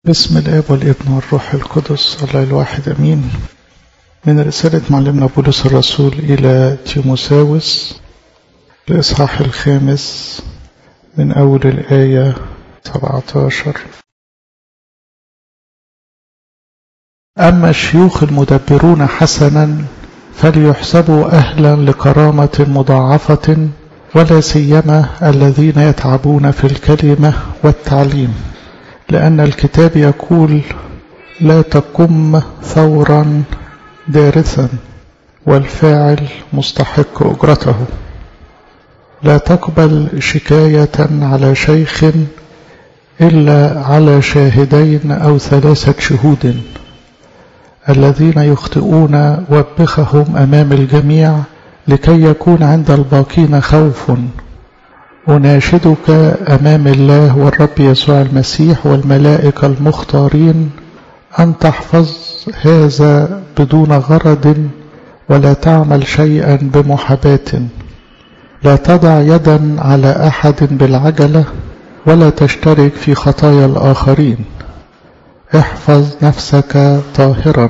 بسم الاب والابن والروح القدس الله الواحد امين من رسالة معلمنا بولس الرسول الى تيموساوس الاصحاح الخامس من اول الايه 17 اما الشيوخ المدبرون حسنا فليحسبوا اهلا لكرامه مضاعفه ولا سيما الذين يتعبون في الكلمه والتعليم لأن الكتاب يقول لا تقم ثورا دارسا والفاعل مستحق أجرته لا تقبل شكاية على شيخ إلا على شاهدين أو ثلاثة شهود الذين يخطئون وبخهم أمام الجميع لكي يكون عند الباقين خوف أناشدك أمام الله والرب يسوع المسيح والملائكة المختارين أن تحفظ هذا بدون غرض ولا تعمل شيئا بمحاباة لا تضع يدا على أحد بالعجلة ولا تشترك في خطايا الآخرين احفظ نفسك طاهرا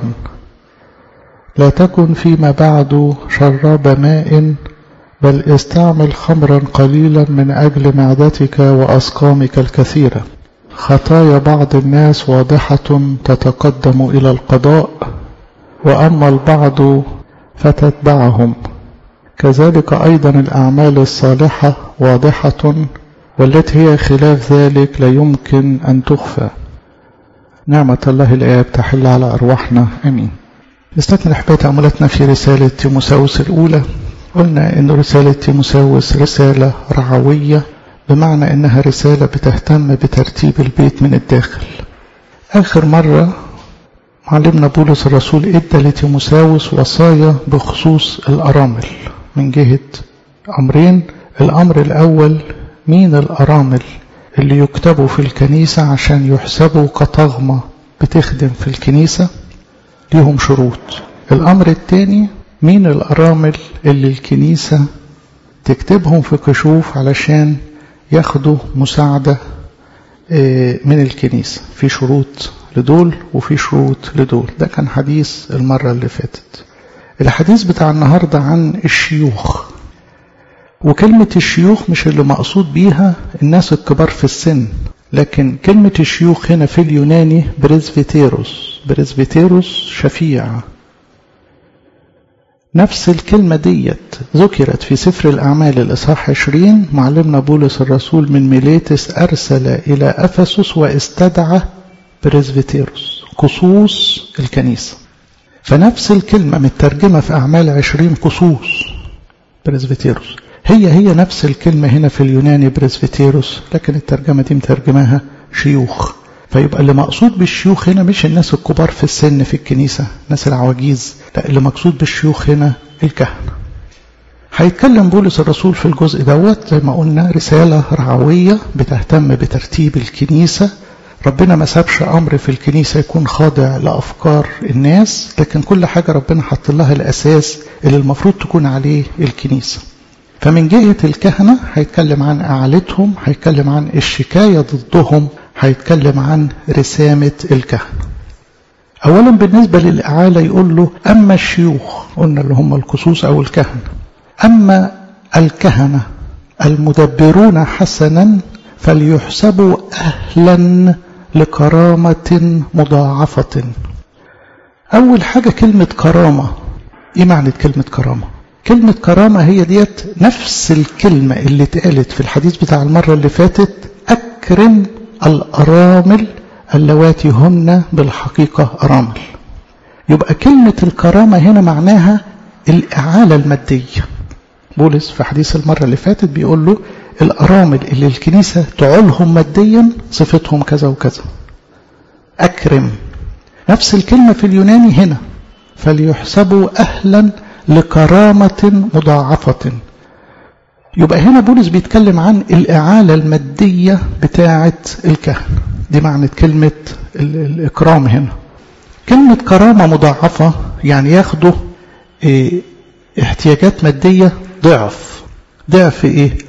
لا تكن فيما بعد شراب ماء بل استعمل خمرا قليلا من أجل معدتك وأسقامك الكثيرة خطايا بعض الناس واضحة تتقدم إلى القضاء وأما البعض فتتبعهم كذلك أيضا الأعمال الصالحة واضحة والتي هي خلاف ذلك لا يمكن أن تخفى نعمة الله الآب تحل على أرواحنا أمين نستكمل حباية تأملاتنا في رسالة تيموساوس الأولى قلنا ان رسالة تيموساوس رسالة رعوية بمعنى انها رسالة بتهتم بترتيب البيت من الداخل اخر مرة معلمنا بولس الرسول ادى لتيموساوس وصايا بخصوص الارامل من جهة امرين الامر الاول مين الارامل اللي يكتبوا في الكنيسة عشان يحسبوا كطغمة بتخدم في الكنيسة ليهم شروط الامر الثاني مين الأرامل اللي الكنيسة تكتبهم في كشوف علشان ياخدوا مساعدة من الكنيسة في شروط لدول وفي شروط لدول ده كان حديث المرة اللي فاتت الحديث بتاع النهاردة عن الشيوخ وكلمة الشيوخ مش اللي مقصود بيها الناس الكبار في السن لكن كلمة الشيوخ هنا في اليوناني بريزفيتيروس بريزفيتيروس شفيع نفس الكلمة ديت ذكرت في سفر الأعمال الإصحاح 20 معلمنا بولس الرسول من ميليتس أرسل إلى أفسس واستدعى بريزفيتيروس قصوص الكنيسة فنفس الكلمة مترجمة في أعمال 20 قصوص بريزفيتيروس هي هي نفس الكلمة هنا في اليوناني بريزفيتيروس لكن الترجمة دي مترجماها شيوخ فيبقى اللي مقصود بالشيوخ هنا مش الناس الكبار في السن في الكنيسة الناس العواجيز لا اللي مقصود بالشيوخ هنا الكهنة هيتكلم بولس الرسول في الجزء دوت زي ما قلنا رسالة رعوية بتهتم بترتيب الكنيسة ربنا ما سابش أمر في الكنيسة يكون خاضع لأفكار الناس لكن كل حاجة ربنا حط لها الأساس اللي المفروض تكون عليه الكنيسة فمن جهة الكهنة هيتكلم عن أعالتهم هيتكلم عن الشكاية ضدهم هيتكلم عن رسامة الكهنة أولا بالنسبة للإعالة يقول له أما الشيوخ قلنا اللي هم القصوص أو الكهنة أما الكهنة المدبرون حسنا فليحسبوا أهلا لكرامة مضاعفة أول حاجة كلمة كرامة إيه معنى كلمة كرامة كلمة كرامة هي ديت نفس الكلمة اللي اتقالت في الحديث بتاع المرة اللي فاتت أكرم الأرامل اللواتي هن بالحقيقة أرامل يبقى كلمة الكرامة هنا معناها الإعالة المادية بولس في حديث المرة اللي فاتت بيقول له الأرامل اللي الكنيسة تعولهم ماديا صفتهم كذا وكذا أكرم نفس الكلمة في اليوناني هنا فليحسبوا أهلا لكرامة مضاعفة يبقى هنا بولس بيتكلم عن الإعالة المادية بتاعة الكهنة دي معنى كلمة الإكرام هنا كلمة كرامة مضاعفة يعني ياخدوا إيه احتياجات مادية ضعف ضعف إيه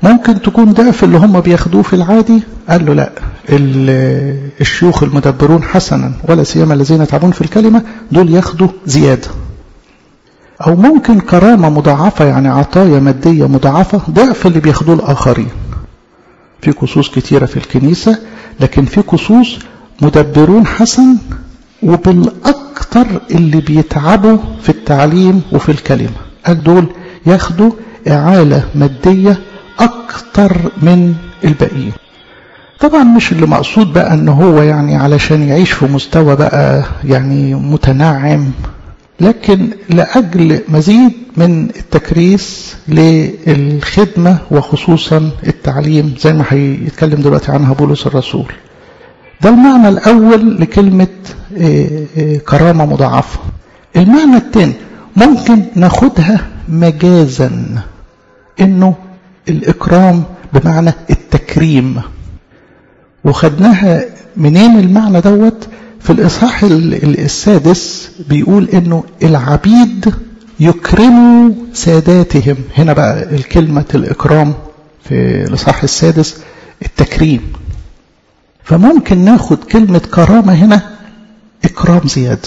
ممكن تكون ضعف اللي هم بياخدوه في العادي قال له لا الشيوخ المدبرون حسنا ولا سيما الذين يتعبون في الكلمة دول ياخدوا زيادة أو ممكن كرامة مضاعفة يعني عطايا مادية مضاعفة ضعف اللي بياخدوه الآخرين في كسوس كتيرة في الكنيسة لكن في كسوس مدبرون حسن وبالأكثر اللي بيتعبوا في التعليم وفي الكلمة قال دول ياخدوا إعالة مادية أكثر من الباقيين طبعا مش اللي مقصود بقى ان هو يعني علشان يعيش في مستوى بقى يعني متنعم لكن لأجل مزيد من التكريس للخدمة وخصوصا التعليم زي ما هيتكلم دلوقتي عنها بولس الرسول ده المعنى الأول لكلمة كرامة مضاعفة المعنى الثاني ممكن ناخدها مجازا انه الإكرام بمعنى التكريم وخدناها منين المعنى دوت في الإصحاح السادس بيقول إنه العبيد يكرموا ساداتهم هنا بقى الكلمة الإكرام في الإصحاح السادس التكريم فممكن ناخد كلمة كرامة هنا إكرام زيادة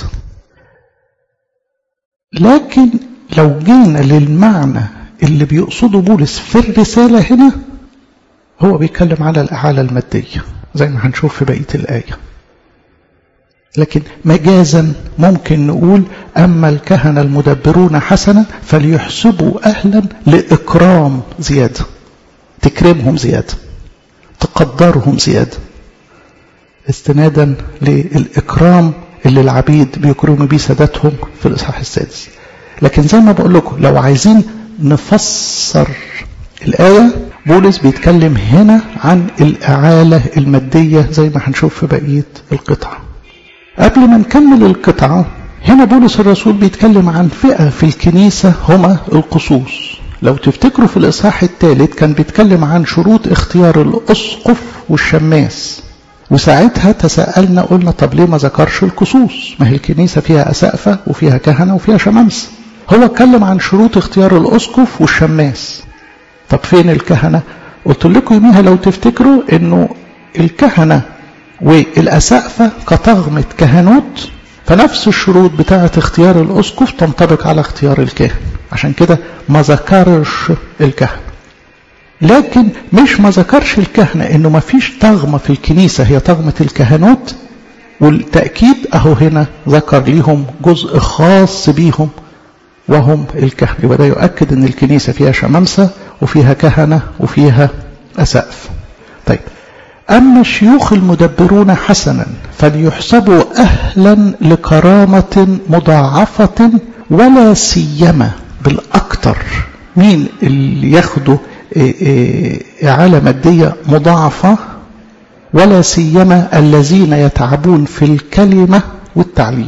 لكن لو جينا للمعنى اللي بيقصده بولس في الرسالة هنا هو بيتكلم على الإعالة المادية زي ما هنشوف في بقية الآية لكن مجازا ممكن نقول أما الكهنة المدبرون حسنا فليحسبوا أهلا لإكرام زيادة تكرمهم زيادة تقدرهم زيادة استنادا للإكرام اللي العبيد بيكرموا بيه سادتهم في الإصحاح السادس لكن زي ما بقول لكم لو عايزين نفسر الآية بولس بيتكلم هنا عن الإعالة المادية زي ما هنشوف في بقية القطعة قبل ما نكمل القطعة هنا بولس الرسول بيتكلم عن فئة في الكنيسة هما القصوص لو تفتكروا في الإصحاح الثالث كان بيتكلم عن شروط اختيار الأسقف والشماس وساعتها تساءلنا قلنا طب ليه ما ذكرش القصوص ما هي الكنيسة فيها أسقفة وفيها كهنة وفيها شمامسة هو اتكلم عن شروط اختيار الأسقف والشماس طب فين الكهنة قلت لكم يوميها لو تفتكروا انه الكهنة والأسقفة كطغمة كهنوت فنفس الشروط بتاعة اختيار الأسقف تنطبق على اختيار الكاهن عشان كده ما ذكرش الكهنة لكن مش ما ذكرش الكهنة انه ما فيش طغمة في الكنيسة هي طغمة الكهنوت والتأكيد اهو هنا ذكر ليهم جزء خاص بيهم وهم الكهنة يبقى ده يؤكد ان الكنيسة فيها شمامسة وفيها كهنة وفيها أسقف طيب أما الشيوخ المدبرون حسنا فليحسبوا أهلا لكرامة مضاعفة ولا سيما بالأكثر مين اللي ياخدوا إعالة مادية مضاعفة ولا سيما الذين يتعبون في الكلمة والتعليم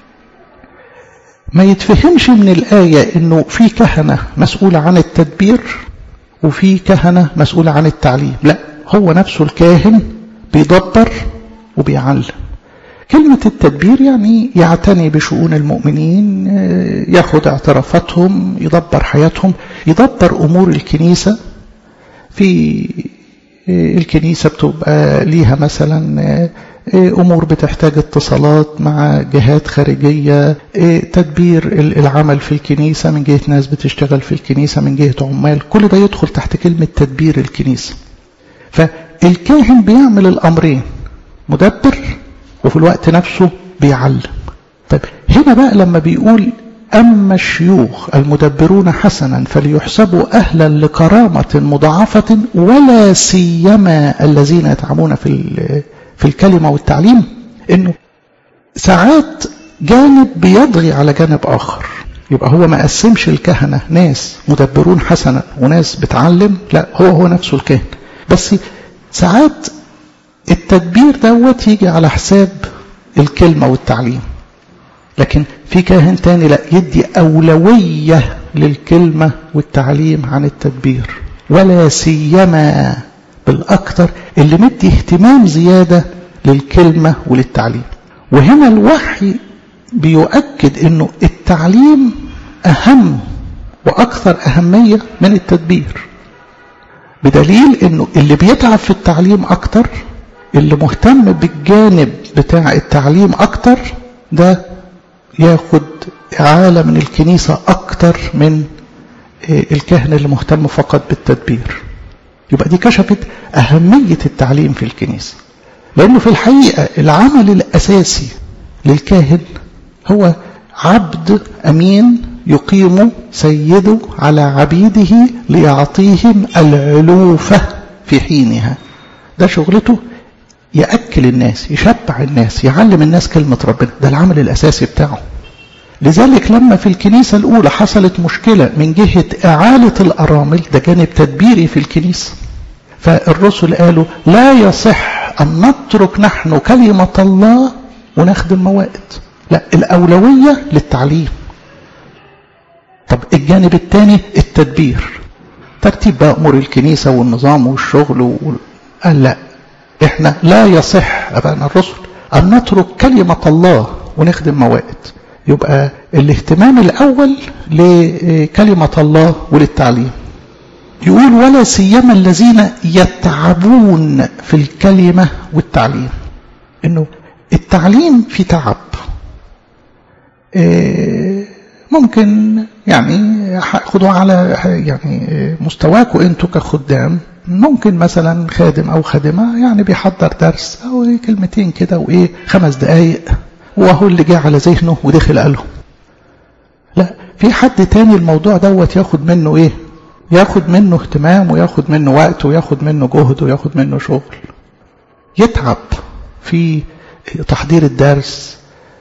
ما يتفهمش من الآية إنه في كهنة مسؤولة عن التدبير وفي كهنة مسؤولة عن التعليم لا هو نفسه الكاهن بيدبر وبيعلم كلمة التدبير يعني يعتني بشؤون المؤمنين ياخد اعترافاتهم يدبر حياتهم يدبر أمور الكنيسة في الكنيسة بتبقى ليها مثلا أمور بتحتاج اتصالات مع جهات خارجية تدبير العمل في الكنيسة من جهة ناس بتشتغل في الكنيسة من جهة عمال كل ده يدخل تحت كلمة تدبير الكنيسة فالكاهن بيعمل الأمرين مدبر وفي الوقت نفسه بيعلم طيب هنا بقى لما بيقول أما الشيوخ المدبرون حسنا فليحسبوا أهلا لكرامة مضاعفة ولا سيما الذين يتعبون في في الكلمة والتعليم إنه ساعات جانب بيضغي على جانب آخر يبقى هو ما قسمش الكهنة ناس مدبرون حسنا وناس بتعلم لا هو هو نفسه الكاهن بس ساعات التدبير دوت يجي على حساب الكلمة والتعليم لكن في كاهن تاني لا يدي أولوية للكلمة والتعليم عن التدبير ولا سيما بالأكثر اللي مدي اهتمام زيادة للكلمة وللتعليم وهنا الوحي بيؤكد انه التعليم أهم وأكثر أهمية من التدبير بدليل انه اللي بيتعب في التعليم اكتر اللي مهتم بالجانب بتاع التعليم اكتر ده ياخد إعالة من الكنيسة أكتر من الكاهن اللي مهتم فقط بالتدبير يبقى دي كشفت أهمية التعليم في الكنيسة لأنه في الحقيقة العمل الأساسي للكاهن هو عبد أمين يقيم سيده على عبيده ليعطيهم العلوفة في حينها ده شغلته يأكل الناس يشبع الناس يعلم الناس كلمة ربنا ده العمل الأساسي بتاعه لذلك لما في الكنيسة الأولى حصلت مشكلة من جهة إعالة الأرامل ده جانب تدبيري في الكنيسة فالرسل قالوا لا يصح أن نترك نحن كلمة الله ونخدم موائد لا الأولوية للتعليم طب الجانب الثاني التدبير ترتيب بقى أمور الكنيسة والنظام والشغل وال... قال لا احنا لا يصح أبانا الرسل أن نترك كلمة الله ونخدم موائد يبقى الاهتمام الأول لكلمة الله وللتعليم يقول ولا سيما الذين يتعبون في الكلمة والتعليم انه التعليم في تعب ممكن يعني خدوا على يعني مستواكم انتوا كخدام ممكن مثلا خادم او خادمه يعني بيحضر درس او كلمتين كده وايه خمس دقايق وهو اللي جه على ذهنه ودخل قالهم لا في حد تاني الموضوع دوت ياخد منه ايه ياخد منه اهتمام وياخد منه وقت وياخد منه جهد وياخد منه شغل يتعب في تحضير الدرس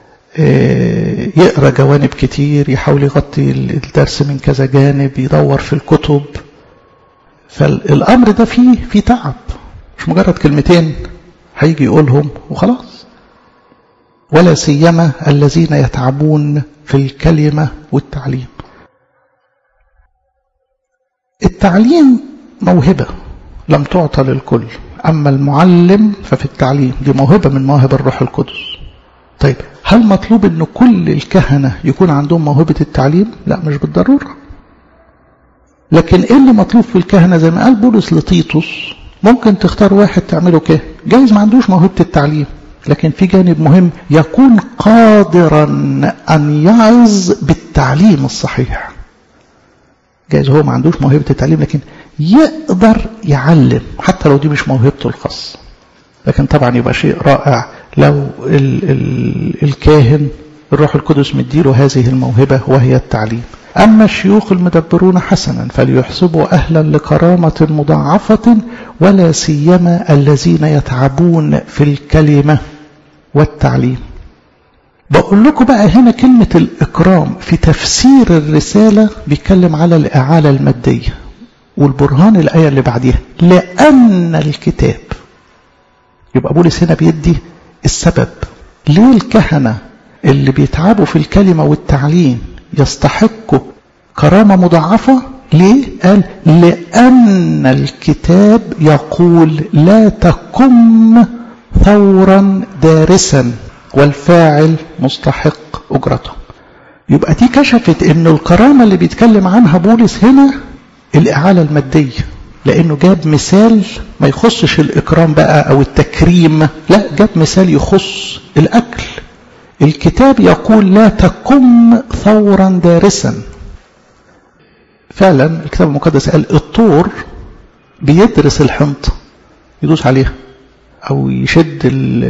يقرا جوانب كتير يحاول يغطي الدرس من كذا جانب يدور في الكتب فالامر ده فيه في تعب مش مجرد كلمتين هيجي يقولهم وخلاص ولا سيما الذين يتعبون في الكلمة والتعليم التعليم موهبة لم تعطى للكل أما المعلم ففي التعليم دي موهبة من مواهب الروح القدس طيب هل مطلوب أن كل الكهنة يكون عندهم موهبة التعليم لا مش بالضرورة لكن ايه اللي مطلوب في الكهنة زي ما قال بولس لطيطس ممكن تختار واحد تعمله كاهن جايز ما عندوش موهبة التعليم لكن في جانب مهم يكون قادرا أن يعظ بالتعليم الصحيح جايز هو ما عندوش موهبة التعليم لكن يقدر يعلم حتى لو دي مش موهبته الخاصة لكن طبعا يبقى شيء رائع لو ال ال الكاهن الروح القدس مديله هذه الموهبة وهي التعليم أما الشيوخ المدبرون حسنا فليحسبوا أهلا لكرامة مضاعفة ولا سيما الذين يتعبون في الكلمة والتعليم بقول لكم بقى هنا كلمة الإكرام في تفسير الرسالة بيتكلم على الإعالة المادية والبرهان الآية اللي بعديها لأن الكتاب يبقى بولس هنا بيدي السبب ليه الكهنة اللي بيتعبوا في الكلمة والتعليم يستحقوا كرامة مضاعفة ليه؟ قال لأن الكتاب يقول لا تكم ثورا دارسا والفاعل مستحق أجرته يبقى دي كشفت ان الكرامة اللي بيتكلم عنها بولس هنا الإعالة المادية لأنه جاب مثال ما يخصش الإكرام بقى أو التكريم لا جاب مثال يخص الأكل الكتاب يقول لا تكم ثورا دارسا فعلا الكتاب المقدس قال الطور بيدرس الحنطة يدوس عليها أو يشد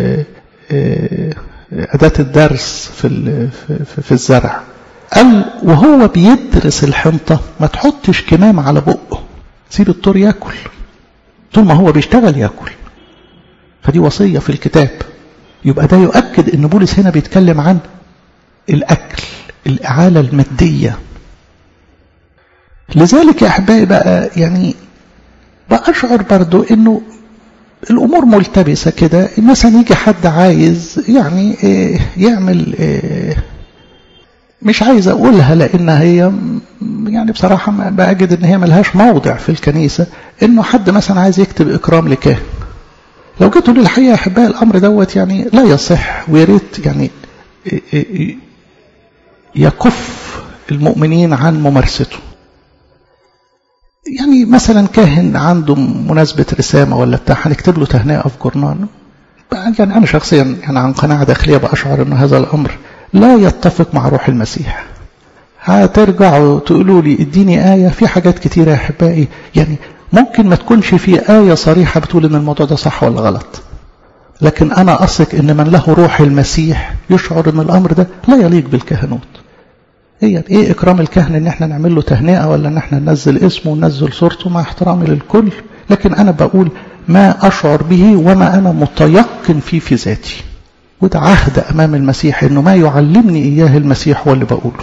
أداة الدرس في في الزرع قال وهو بيدرس الحنطة ما تحطش كمام على بقه سيب الطور ياكل طول ما هو بيشتغل ياكل فدي وصية في الكتاب يبقى ده يؤكد ان بولس هنا بيتكلم عن الاكل الاعالة المادية لذلك يا احبائي بقى يعني بأشعر برضو انه الامور ملتبسة كده مثلا يجي حد عايز يعني إيه يعمل إيه مش عايز اقولها لان هي يعني بصراحة بأجد ان هي ملهاش موضع في الكنيسة انه حد مثلا عايز يكتب اكرام لكاهن لو جيتوا للحقيقة يا أحبائي الأمر دوت يعني لا يصح ويا ريت يعني يكف المؤمنين عن ممارسته يعني مثلا كاهن عنده مناسبة رسامة ولا بتاع هنكتب له تهنئة في جورنال يعني أنا شخصيا يعني عن قناعة داخلية بأشعر أن هذا الأمر لا يتفق مع روح المسيح هترجعوا تقولوا لي اديني آية في حاجات كتيرة يا أحبائي يعني ممكن ما تكونش في آية صريحة بتقول إن الموضوع ده صح ولا غلط لكن أنا أثق إن من له روح المسيح يشعر إن الأمر ده لا يليق بالكهنوت هي إيه إكرام الكهن إن إحنا نعمل له تهنئة ولا إن إحنا ننزل اسمه وننزل صورته مع احترامي للكل لكن أنا بقول ما أشعر به وما أنا متيقن فيه في ذاتي وده عهد أمام المسيح إنه ما يعلمني إياه المسيح هو اللي بقوله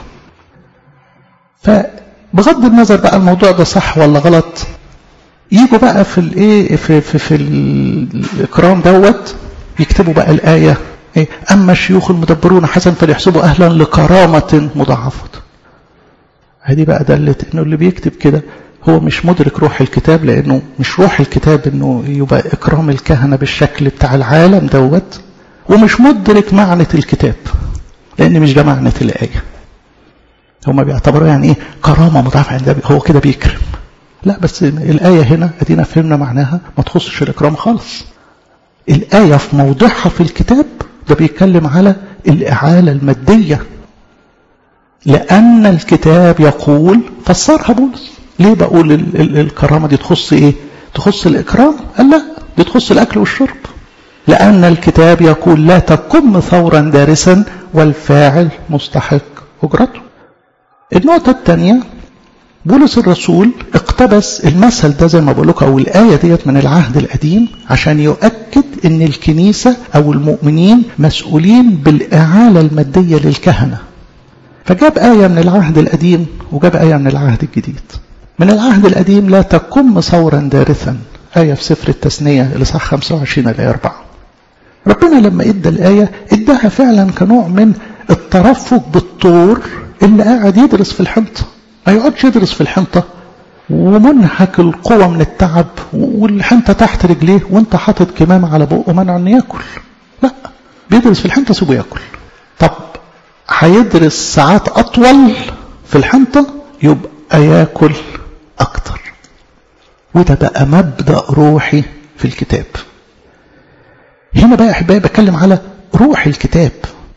فبغض النظر بقى الموضوع ده صح ولا غلط يجوا بقى في الايه في في, في الاكرام دوت يكتبوا بقى الايه إيه اما الشيوخ المدبرون حسن فليحسبوا اهلا لكرامه مضاعفه هذه بقى دلت انه اللي بيكتب كده هو مش مدرك روح الكتاب لانه مش روح الكتاب انه يبقى اكرام الكهنه بالشكل بتاع العالم دوت ومش مدرك معنى الكتاب لان مش ده معنى الايه هما بيعتبروا يعني ايه كرامه مضاعفه عند هو كده بيكرم لا بس الآية هنا أدينا فهمنا معناها ما تخصش الإكرام خالص الآية في موضعها في الكتاب ده بيتكلم على الإعالة المادية لأن الكتاب يقول فسرها بولس ليه بقول ال ال الكرامة دي تخص إيه تخص الإكرام قال لا دي تخص الأكل والشرب لأن الكتاب يقول لا تقم ثورا دارسا والفاعل مستحق أجرته النقطة الثانية بولس الرسول اقتبس المثل ده زي ما بقول لكم او الايه ديت من العهد القديم عشان يؤكد ان الكنيسه او المؤمنين مسؤولين بالاعاله الماديه للكهنه. فجاب ايه من العهد القديم وجاب ايه من العهد الجديد. من العهد القديم لا تقم ثورا دارثا ايه في سفر التثنيه الاصحاح 25 الايه 4. ربنا لما ادى الايه اداها فعلا كنوع من الترفق بالطور اللي قاعد يدرس في الحنطه. ما يقعدش يدرس في الحنطة ومنهك القوة من التعب والحنطة تحت رجليه وانت حاطط كمامة على بقه منع انه ياكل لا بيدرس في الحنطة سيبه ياكل طب هيدرس ساعات أطول في الحنطة يبقى ياكل أكتر وده بقى مبدأ روحي في الكتاب هنا بقى أحبائي بتكلم على روح الكتاب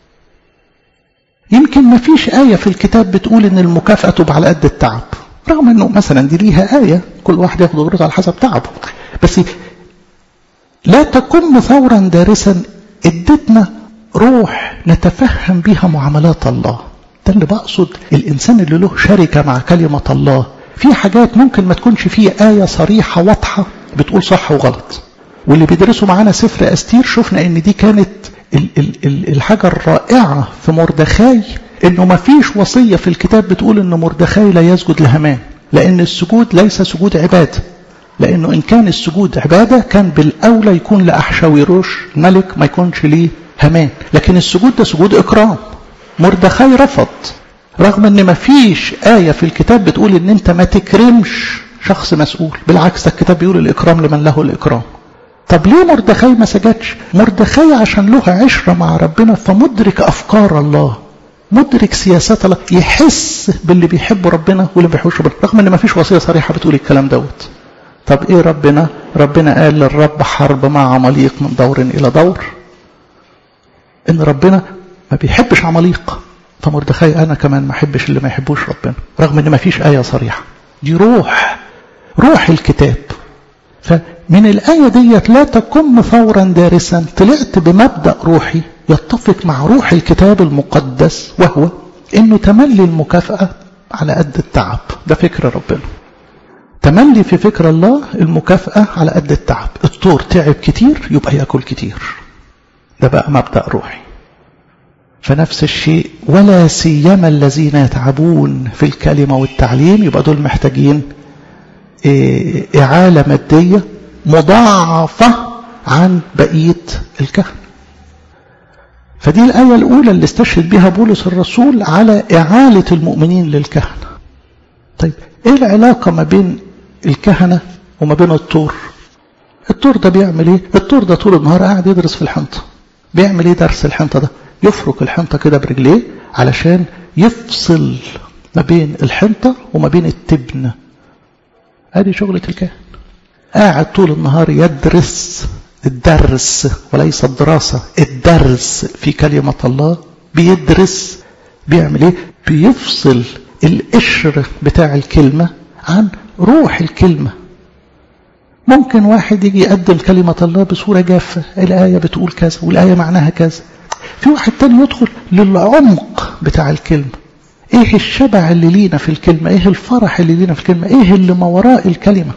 يمكن ما فيش آية في الكتاب بتقول إن المكافأة تبقى على قد التعب رغم إنه مثلا دي ليها آية كل واحد ياخد أجرته على حسب تعبه بس لا تقم ثورا دارسا ادتنا روح نتفهم بها معاملات الله ده اللي بقصد الإنسان اللي له شركة مع كلمة الله في حاجات ممكن ما تكونش فيه آية صريحة واضحة بتقول صح وغلط واللي بيدرسوا معانا سفر أستير شفنا إن دي كانت الحاجة الرائعة في مردخاي انه ما فيش وصية في الكتاب بتقول ان مردخاي لا يسجد لهمان لان السجود ليس سجود عبادة لانه ان كان السجود عبادة كان بالاولى يكون لاحشاويروش الملك ما يكونش ليه همان لكن السجود ده سجود اكرام مردخاي رفض رغم ان ما فيش آية في الكتاب بتقول ان انت ما تكرمش شخص مسؤول بالعكس ده الكتاب بيقول الاكرام لمن له الاكرام طب ليه مردخاي ما سجدش مردخاي عشان له عشرة مع ربنا فمدرك أفكار الله مدرك سياسات الله يحس باللي بيحب ربنا واللي ما بيحبش ربنا رغم ان ما فيش وصية صريحة بتقول الكلام دوت طب ايه ربنا ربنا قال للرب حرب مع عماليق من دور الى دور ان ربنا ما بيحبش عماليق فمردخاي انا كمان ما احبش اللي ما يحبوش ربنا رغم ان ما فيش آية صريحة دي روح روح الكتاب فمن الآية ديت لا تقم ثورا دارسا طلعت بمبدأ روحي يتفق مع روح الكتاب المقدس وهو انه تملي المكافأة على قد التعب ده فكر ربنا تملي في فكر الله المكافأة على قد التعب الطور تعب كتير يبقى يأكل كتير ده بقى مبدأ روحي فنفس الشيء ولا سيما الذين يتعبون في الكلمة والتعليم يبقى دول محتاجين إعالة مادية مضاعفة عن بقية الكهنة فدي الآية الأولى اللي استشهد بها بولس الرسول على إعالة المؤمنين للكهنة طيب إيه العلاقة ما بين الكهنة وما بين الطور الطور ده بيعمل إيه الطور ده طول النهار قاعد يدرس في الحنطة بيعمل إيه درس الحنطة ده يفرك الحنطة كده برجليه علشان يفصل ما بين الحنطة وما بين التبن ادي شغلة الكاهن قاعد طول النهار يدرس الدرس وليس الدراسة الدرس في كلمة الله بيدرس بيعمل ايه بيفصل القشر بتاع الكلمة عن روح الكلمة ممكن واحد يجي يقدم كلمة الله بصورة جافة الآية بتقول كذا والآية معناها كذا في واحد تاني يدخل للعمق بتاع الكلمة ايه الشبع اللي لينا في الكلمة ايه الفرح اللي لينا في الكلمة ايه اللي ما وراء الكلمة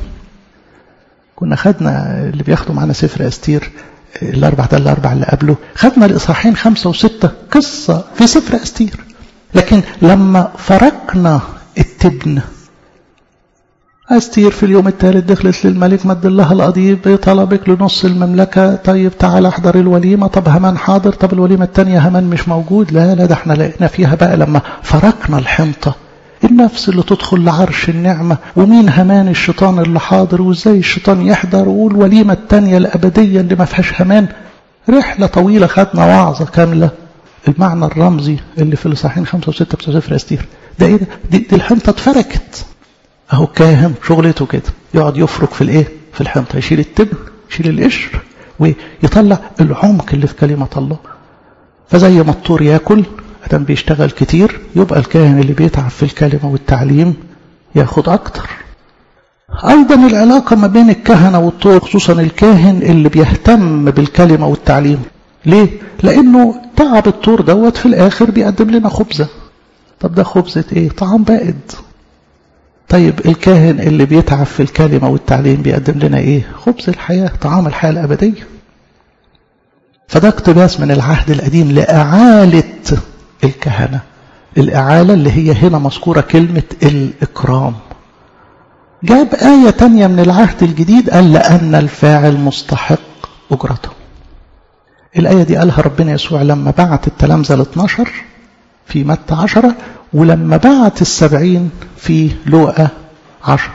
كنا خدنا اللي بياخدوا معانا سفر استير الاربع ده الاربع اللي قبله خدنا الاصحاحين خمسة وستة قصة في سفر استير لكن لما فرقنا التبن أستير في اليوم الثالث دخلت للملك مد لها القضيب طلبك لنص المملكة طيب تعال احضر الوليمة طب همان حاضر طب الوليمة الثانية همان مش موجود لا لا ده احنا لقينا فيها بقى لما فرقنا الحنطة النفس اللي تدخل لعرش النعمة ومين همان الشيطان اللي حاضر وازاي الشيطان يحضر والوليمة الثانية الأبدية اللي ما فيهاش همان رحلة طويلة خدنا وعظة كاملة المعنى الرمزي اللي في الإصحاحين خمسة وستة بتاع سفر أستير ده إيه ده؟ دي, دي الحنطة اتفركت أهو كاهن شغلته كده يقعد يفرك في الإيه؟ في الحنطة يشيل التبن يشيل القشر ويطلع العمق اللي في كلمة الله فزي ما الطور ياكل ادم بيشتغل كتير يبقى الكاهن اللي بيتعب في الكلمة والتعليم ياخد أكتر أيضا العلاقة ما بين الكهنة والطور خصوصا الكاهن اللي بيهتم بالكلمة والتعليم ليه؟ لأنه تعب الطور دوت في الآخر بيقدم لنا خبزة طب ده خبزة إيه؟ طعام بائد طيب الكاهن اللي بيتعب في الكلمة والتعليم بيقدم لنا إيه؟ خبز الحياة طعام الحياة الأبدية فده اقتباس من العهد القديم لأعالة الكهنة الإعالة اللي هي هنا مذكورة كلمة الإكرام جاب آية تانية من العهد الجديد قال لأن الفاعل مستحق أجرته الآية دي قالها ربنا يسوع لما بعت التلامذة ال 12 في متى عشرة ولما بعت السبعين في لوقا عشر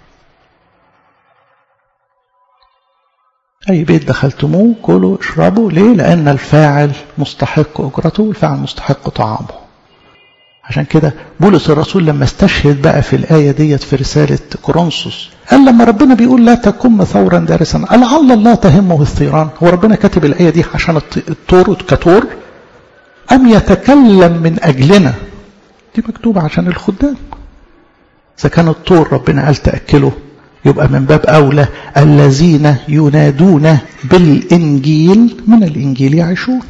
أي بيت دخلتموه كلوا اشربوا ليه لأن الفاعل مستحق أجرته والفاعل مستحق طعامه عشان كده بولس الرسول لما استشهد بقى في الآية ديت في رسالة كورنثوس قال لما ربنا بيقول لا تكن ثورا دارسا لعل الله تهمه الثيران هو ربنا كاتب الآية دي عشان الطور كتور أم يتكلم من أجلنا دي مكتوبة عشان الخدام إذا كان الطور ربنا قال تأكله يبقى من باب أولى الذين ينادون بالإنجيل من الإنجيل يعيشون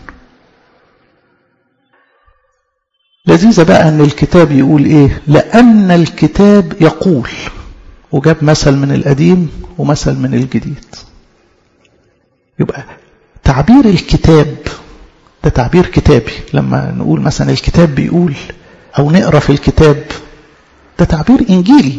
لذيذة بقى أن الكتاب يقول إيه لأن الكتاب يقول وجاب مثل من القديم ومثل من الجديد يبقى تعبير الكتاب ده تعبير كتابي لما نقول مثلا الكتاب بيقول أو نقرأ في الكتاب ده تعبير إنجيلي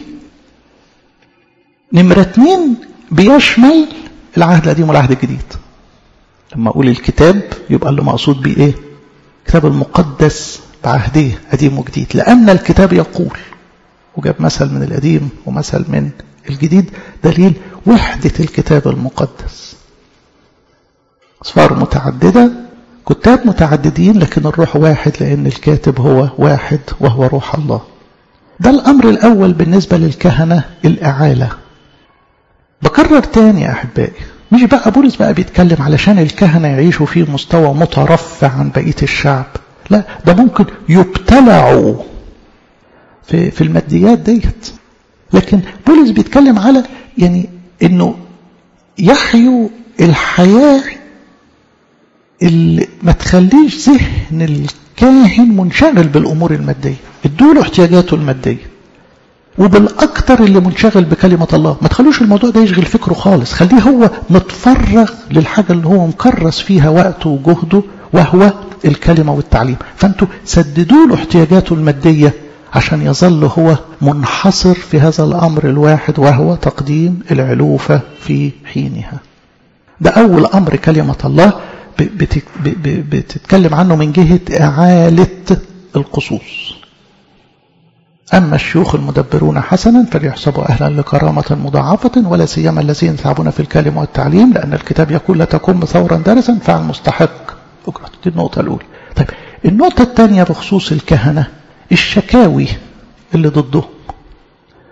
نمرة اتنين بيشمل العهد القديم والعهد الجديد لما أقول الكتاب يبقى اللي مقصود بيه إيه الكتاب المقدس بعهديه قديم وجديد لأن الكتاب يقول وجاب مثل من القديم ومثل من الجديد دليل وحدة الكتاب المقدس أصفار متعددة كتاب متعددين لكن الروح واحد لأن الكاتب هو واحد وهو روح الله ده الأمر الأول بالنسبة للكهنة الإعالة بكرر تاني يا أحبائي مش بقى بولس بقى بيتكلم علشان الكهنة يعيشوا في مستوى مترفع عن بقية الشعب لا ده ممكن يبتلعوا في, في الماديات ديت لكن بولس بيتكلم على يعني انه يحيوا الحياة اللي ما تخليش ذهن الكاهن منشغل بالامور المادية ادوله احتياجاته المادية وبالاكثر اللي منشغل بكلمة الله ما تخلوش الموضوع ده يشغل فكره خالص خليه هو متفرغ للحاجة اللي هو مكرس فيها وقته وجهده وهو الكلمة والتعليم فأنتوا سددوا له احتياجاته المادية عشان يظل هو منحصر في هذا الأمر الواحد وهو تقديم العلوفة في حينها ده أول أمر كلمة الله بتتكلم عنه من جهة إعالة القصوص أما الشيوخ المدبرون حسنا فليحسبوا أهلا لكرامة مضاعفة ولا سيما الذين يتعبون في الكلمة والتعليم لأن الكتاب يقول لا تكن ثورا دارسا فعل مستحق أجرته دي النقطة الأولى طيب النقطة الثانية بخصوص الكهنة الشكاوي اللي ضدهم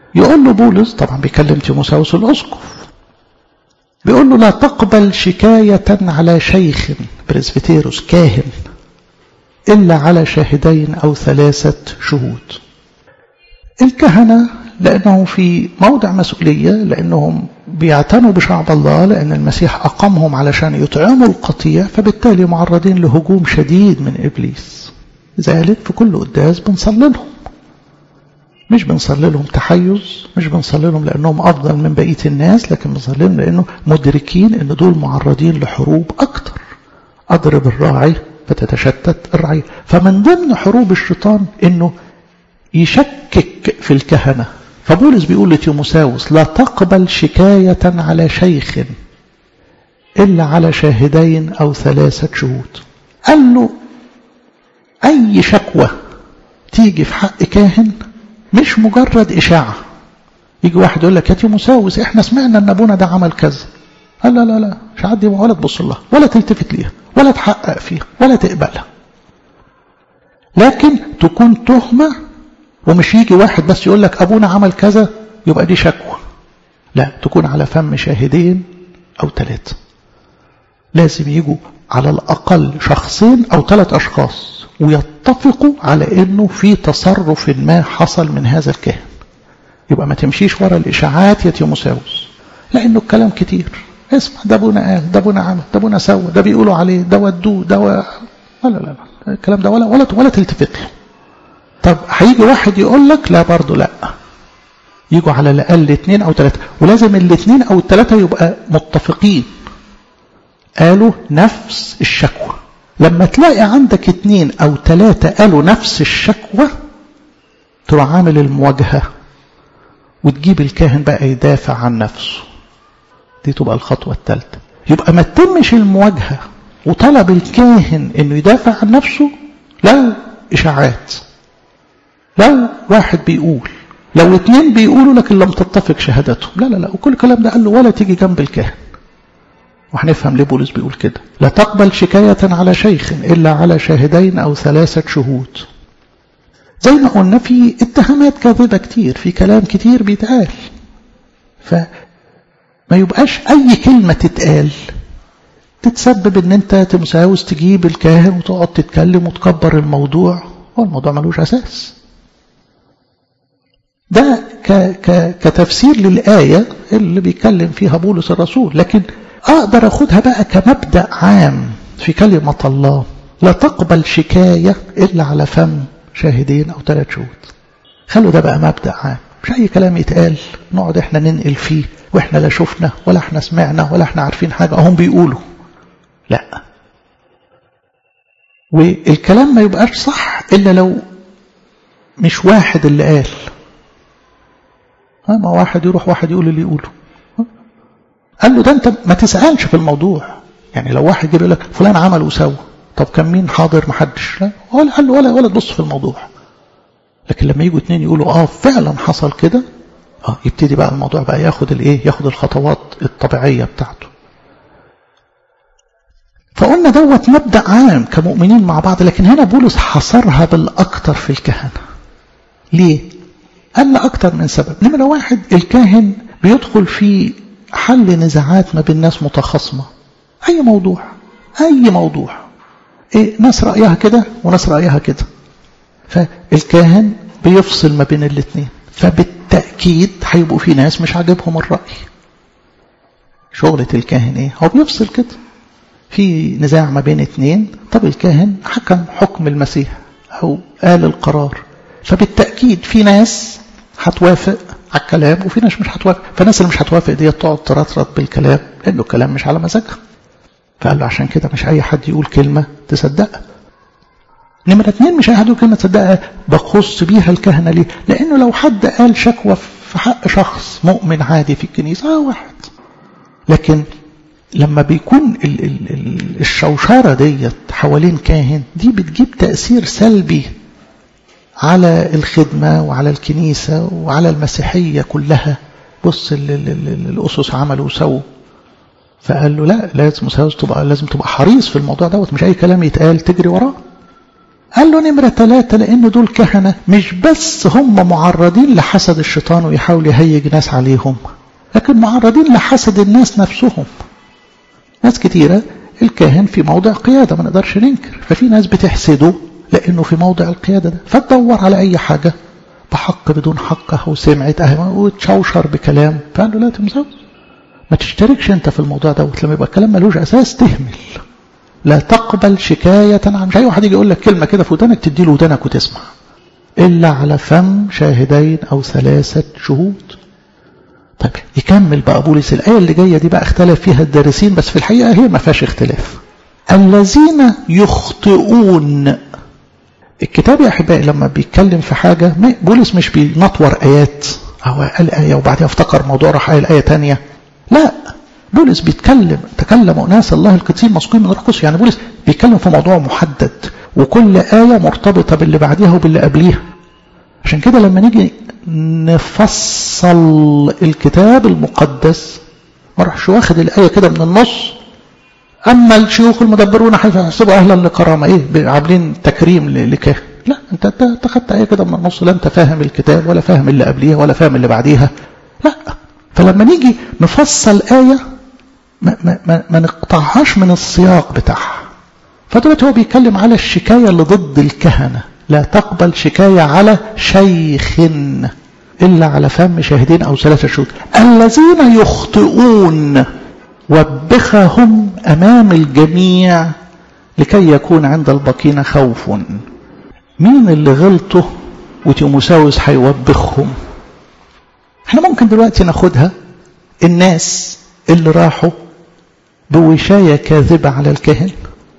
يقول له بولس طبعا بيكلم تيموساوس الأسقف بيقول له لا تقبل شكاية على شيخ بريسبيتيروس كاهن إلا على شاهدين أو ثلاثة شهود الكهنة لأنهم في موضع مسؤولية لأنهم بيعتنوا بشعب الله لأن المسيح أقامهم علشان يطعموا القطيع فبالتالي معرضين لهجوم شديد من إبليس ذلك في كل قداس بنصلي لهم مش بنصلي لهم تحيز مش بنصلي لهم لأنهم أفضل من بقية الناس لكن بنصلي لهم لأنه مدركين أن دول معرضين لحروب أكتر أضرب الراعي فتتشتت الرعية فمن ضمن حروب الشيطان أنه يشكك في الكهنة فبولس بيقول لتيموساوس لا تقبل شكاية على شيخ إلا على شاهدين أو ثلاثة شهود قال له أي شكوى تيجي في حق كاهن مش مجرد إشاعة يجي واحد يقول لك يا تيموساوس احنا سمعنا ان ابونا ده عمل كذا قال لا لا لا مش عدي ولا تبص لها ولا تلتفت ليها ولا تحقق فيها ولا تقبلها لكن تكون تهمة ومش يجي واحد بس يقول لك ابونا عمل كذا يبقى دي شكوى لا تكون على فم شاهدين او ثلاثة لازم يجوا على الاقل شخصين او ثلاث اشخاص ويتفقوا على انه في تصرف ما حصل من هذا الكاهن يبقى ما تمشيش ورا الاشاعات يا تيموساوس لانه الكلام كتير اسمع ده ابونا قال ده ابونا عمل ده ابونا سوى ده بيقولوا عليه ده ودوه ده و... لا لا لا الكلام ده ولا ولا ولا تلتفت له طب هيجي واحد يقول لك لا برضه لا يجوا على الاقل اثنين او ثلاثه ولازم الاثنين او الثلاثه يبقى متفقين قالوا نفس الشكوى لما تلاقي عندك اثنين او ثلاثه قالوا نفس الشكوى تروح عامل المواجهه وتجيب الكاهن بقى يدافع عن نفسه دي تبقى الخطوه الثالثه يبقى ما تتمش المواجهه وطلب الكاهن انه يدافع عن نفسه لو اشاعات لو واحد بيقول لو اتنين بيقولوا لكن لم تتفق شهادتهم لا لا لا وكل الكلام ده قال له ولا تيجي جنب الكاهن وهنفهم ليه بولس بيقول كده لا تقبل شكاية على شيخ إلا على شاهدين أو ثلاثة شهود زي ما قلنا في اتهامات كاذبة كتير في كلام كتير بيتقال فما يبقاش أي كلمة تتقال تتسبب ان انت تمساوس تجيب الكاهن وتقعد تتكلم وتكبر الموضوع هو الموضوع ملوش اساس ده ك ك كتفسير للآية اللي بيتكلم فيها بولس الرسول لكن أقدر أخدها بقى كمبدأ عام في كلمة الله لا تقبل شكاية إلا على فم شاهدين أو ثلاث شهود خلوا ده بقى مبدأ عام مش أي كلام يتقال نقعد إحنا ننقل فيه وإحنا لا شفنا ولا إحنا سمعنا ولا إحنا عارفين حاجة هم بيقولوا لا والكلام ما يبقاش صح إلا لو مش واحد اللي قال ها ما واحد يروح واحد يقول اللي يقوله قال له ده انت ما تسألش في الموضوع يعني لو واحد يقول لك فلان عمل وسوى طب كان مين حاضر ما حدش لا ولا قال له ولا ولا تبص في الموضوع لكن لما يجوا اتنين يقولوا اه فعلا حصل كده اه يبتدي بقى الموضوع بقى ياخد الايه ياخد الخطوات الطبيعيه بتاعته فقلنا دوت مبدا عام كمؤمنين مع بعض لكن هنا بولس حصرها بالاكثر في الكهنه ليه قال أكتر من سبب نمرة واحد الكاهن بيدخل في حل نزاعات ما بين ناس متخاصمة أي موضوع أي موضوع إيه ناس رأيها كده وناس رأيها كده فالكاهن بيفصل ما بين الاثنين فبالتأكيد هيبقوا في ناس مش عاجبهم الرأي شغلة الكاهن ايه هو بيفصل كده في نزاع ما بين اثنين طب الكاهن حكم حكم المسيح أو قال القرار فبالتأكيد في ناس هتوافق على الكلام وفي ناس مش هتوافق فالناس اللي مش هتوافق دي تقعد ترطرط بالكلام لأنه الكلام مش على مزاجها فقال له عشان كده مش أي حد يقول كلمة تصدقها نمرة اتنين مش أي حد يقول كلمة تصدقها بخص بيها الكهنة ليه لأنه لو حد قال شكوى في حق شخص مؤمن عادي في الكنيسة آه واحد لكن لما بيكون ال ال ال الشوشرة ديت حوالين كاهن دي بتجيب تأثير سلبي على الخدمة وعلى الكنيسة وعلى المسيحية كلها بص ال ال ال الأسس عملوا وسووا فقال له لا لازم تبقى لازم تبقى حريص في الموضوع دوت مش أي كلام يتقال تجري وراه قال له نمرة ثلاثة لأن دول كهنة مش بس هم معرضين لحسد الشيطان ويحاول يهيج ناس عليهم لكن معرضين لحسد الناس نفسهم ناس كتيرة الكاهن في موضع قيادة ما نقدرش ننكر ففي ناس بتحسده لأنه في موضع القيادة ده فتدور على أي حاجة بحق بدون حق أو سمعت أهو وتشوشر بكلام فقال له لا تمسوس ما تشتركش أنت في الموضوع دوت لما يبقى الكلام ملوش أساس تهمل لا تقبل شكاية عن شيء واحد يجي يقول لك كلمة كده في ودانك تدي له ودانك وتسمع إلا على فم شاهدين أو ثلاثة شهود طيب يكمل بقى بولس الآية اللي جاية دي بقى اختلف فيها الدارسين بس في الحقيقة هي ما فيهاش اختلاف الذين يخطئون الكتاب يا أحبائي لما بيتكلم في حاجة بولس مش بينطور آيات أو قال آية وبعدها افتكر موضوع راح قال آية تانية لا بولس بيتكلم تكلم أناس الله القديسين مسكين من روح القدس يعني بولس بيتكلم في موضوع محدد وكل آية مرتبطة باللي بعديها وباللي قبليها عشان كده لما نيجي نفصل الكتاب المقدس ما راحش واخد الآية كده من النص أما الشيوخ المدبرون حيث يحسبوا أهلا لكرامة إيه عاملين تكريم لكاهن لا أنت أنت خدت آية كده من النص لا أنت فاهم الكتاب ولا فاهم اللي قبليها ولا فاهم اللي بعديها لا فلما نيجي نفصل آية ما, ما, ما, ما نقطعهاش من السياق بتاعها فدلوقتي هو بيتكلم على الشكاية اللي ضد الكهنة لا تقبل شكاية على شيخ إلا على فم شاهدين أو ثلاثة شهود الذين يخطئون وبخهم أمام الجميع لكي يكون عند الباقين خوف مين اللي غلطه وتيموساوس هيوبخهم احنا ممكن دلوقتي ناخدها الناس اللي راحوا بوشاية كاذبة على الكاهن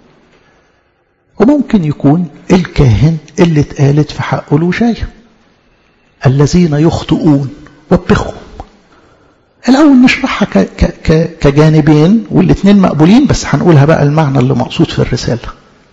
وممكن يكون الكاهن اللي اتقالت في حقه الوشاية الذين يخطئون وبخهم الأول نشرحها ك ك ك كجانبين والاثنين مقبولين بس هنقولها بقى المعنى اللي مقصود في الرسالة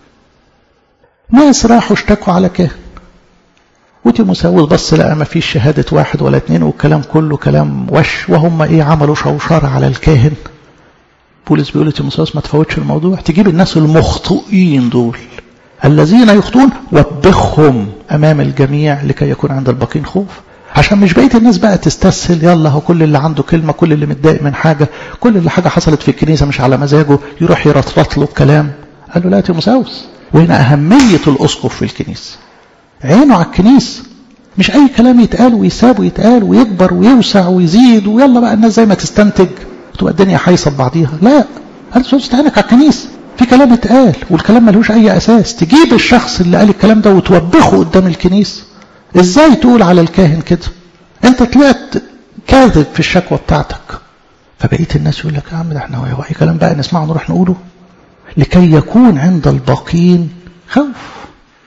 ناس راحوا اشتكوا على كاهن وتيموساوس بص لقى ما فيش شهادة واحد ولا اتنين والكلام كله كلام وش وهم ايه عملوا شوشرة على الكاهن بولس بيقول لتيموساوس ما تفوتش الموضوع تجيب الناس المخطئين دول الذين يخطئون وبخهم امام الجميع لكي يكون عند الباقين خوف عشان مش بقيه الناس بقى تستسهل يلا هو كل اللي عنده كلمه كل اللي متضايق من حاجه كل اللي حاجه حصلت في الكنيسه مش على مزاجه يروح يرطرط له الكلام قال له لا تيموساوس وهنا اهميه الاسقف في الكنيسه عينه على الكنيسه مش اي كلام يتقال ويساب ويتقال ويكبر ويوسع ويزيد ويلا بقى الناس زي ما تستنتج تبقى الدنيا حايصه ببعضيها لا قال تيموساوس عينك على الكنيسه في كلام اتقال والكلام ملوش اي اساس تجيب الشخص اللي قال الكلام ده وتوبخه قدام الكنيسه ازاي تقول على الكاهن كده انت طلعت كاذب في الشكوى بتاعتك فبقيت الناس يقول لك يا عم ده احنا هو اي كلام بقى نسمعه نروح نقوله لكي يكون عند الباقين خوف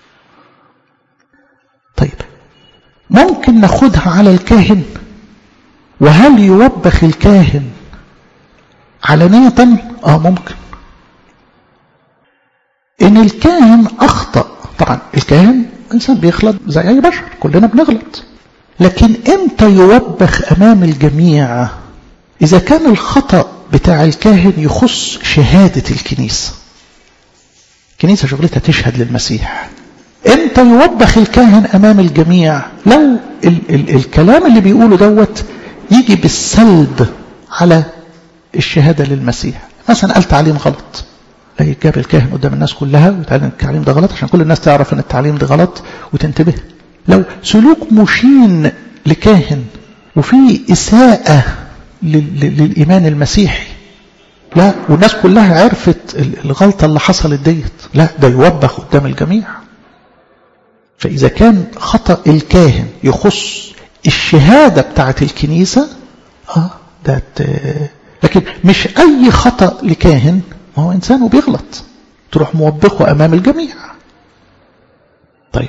طيب ممكن ناخدها على الكاهن وهل يوبخ الكاهن علانية اه ممكن ان الكاهن اخطأ طبعا الكاهن انسان بيغلط زي اي بشر كلنا بنغلط لكن امتى يوبخ امام الجميع اذا كان الخطأ بتاع الكاهن يخص شهادة الكنيسة الكنيسة شغلتها تشهد للمسيح امتى يوبخ الكاهن امام الجميع لو ال ال الكلام اللي بيقوله دوت يجي بالسلب على الشهادة للمسيح مثلا قال تعليم غلط لا يجاب الكاهن قدام الناس كلها ويتعلم التعليم ده غلط عشان كل الناس تعرف ان التعليم ده غلط وتنتبه لو سلوك مشين لكاهن وفي إساءة للإيمان المسيحي لا والناس كلها عرفت الغلطة اللي حصلت ديت لا ده يوبخ قدام الجميع فإذا كان خطأ الكاهن يخص الشهادة بتاعت الكنيسة آه ده لكن مش أي خطأ لكاهن ما هو إنسان وبيغلط تروح موبخه أمام الجميع طيب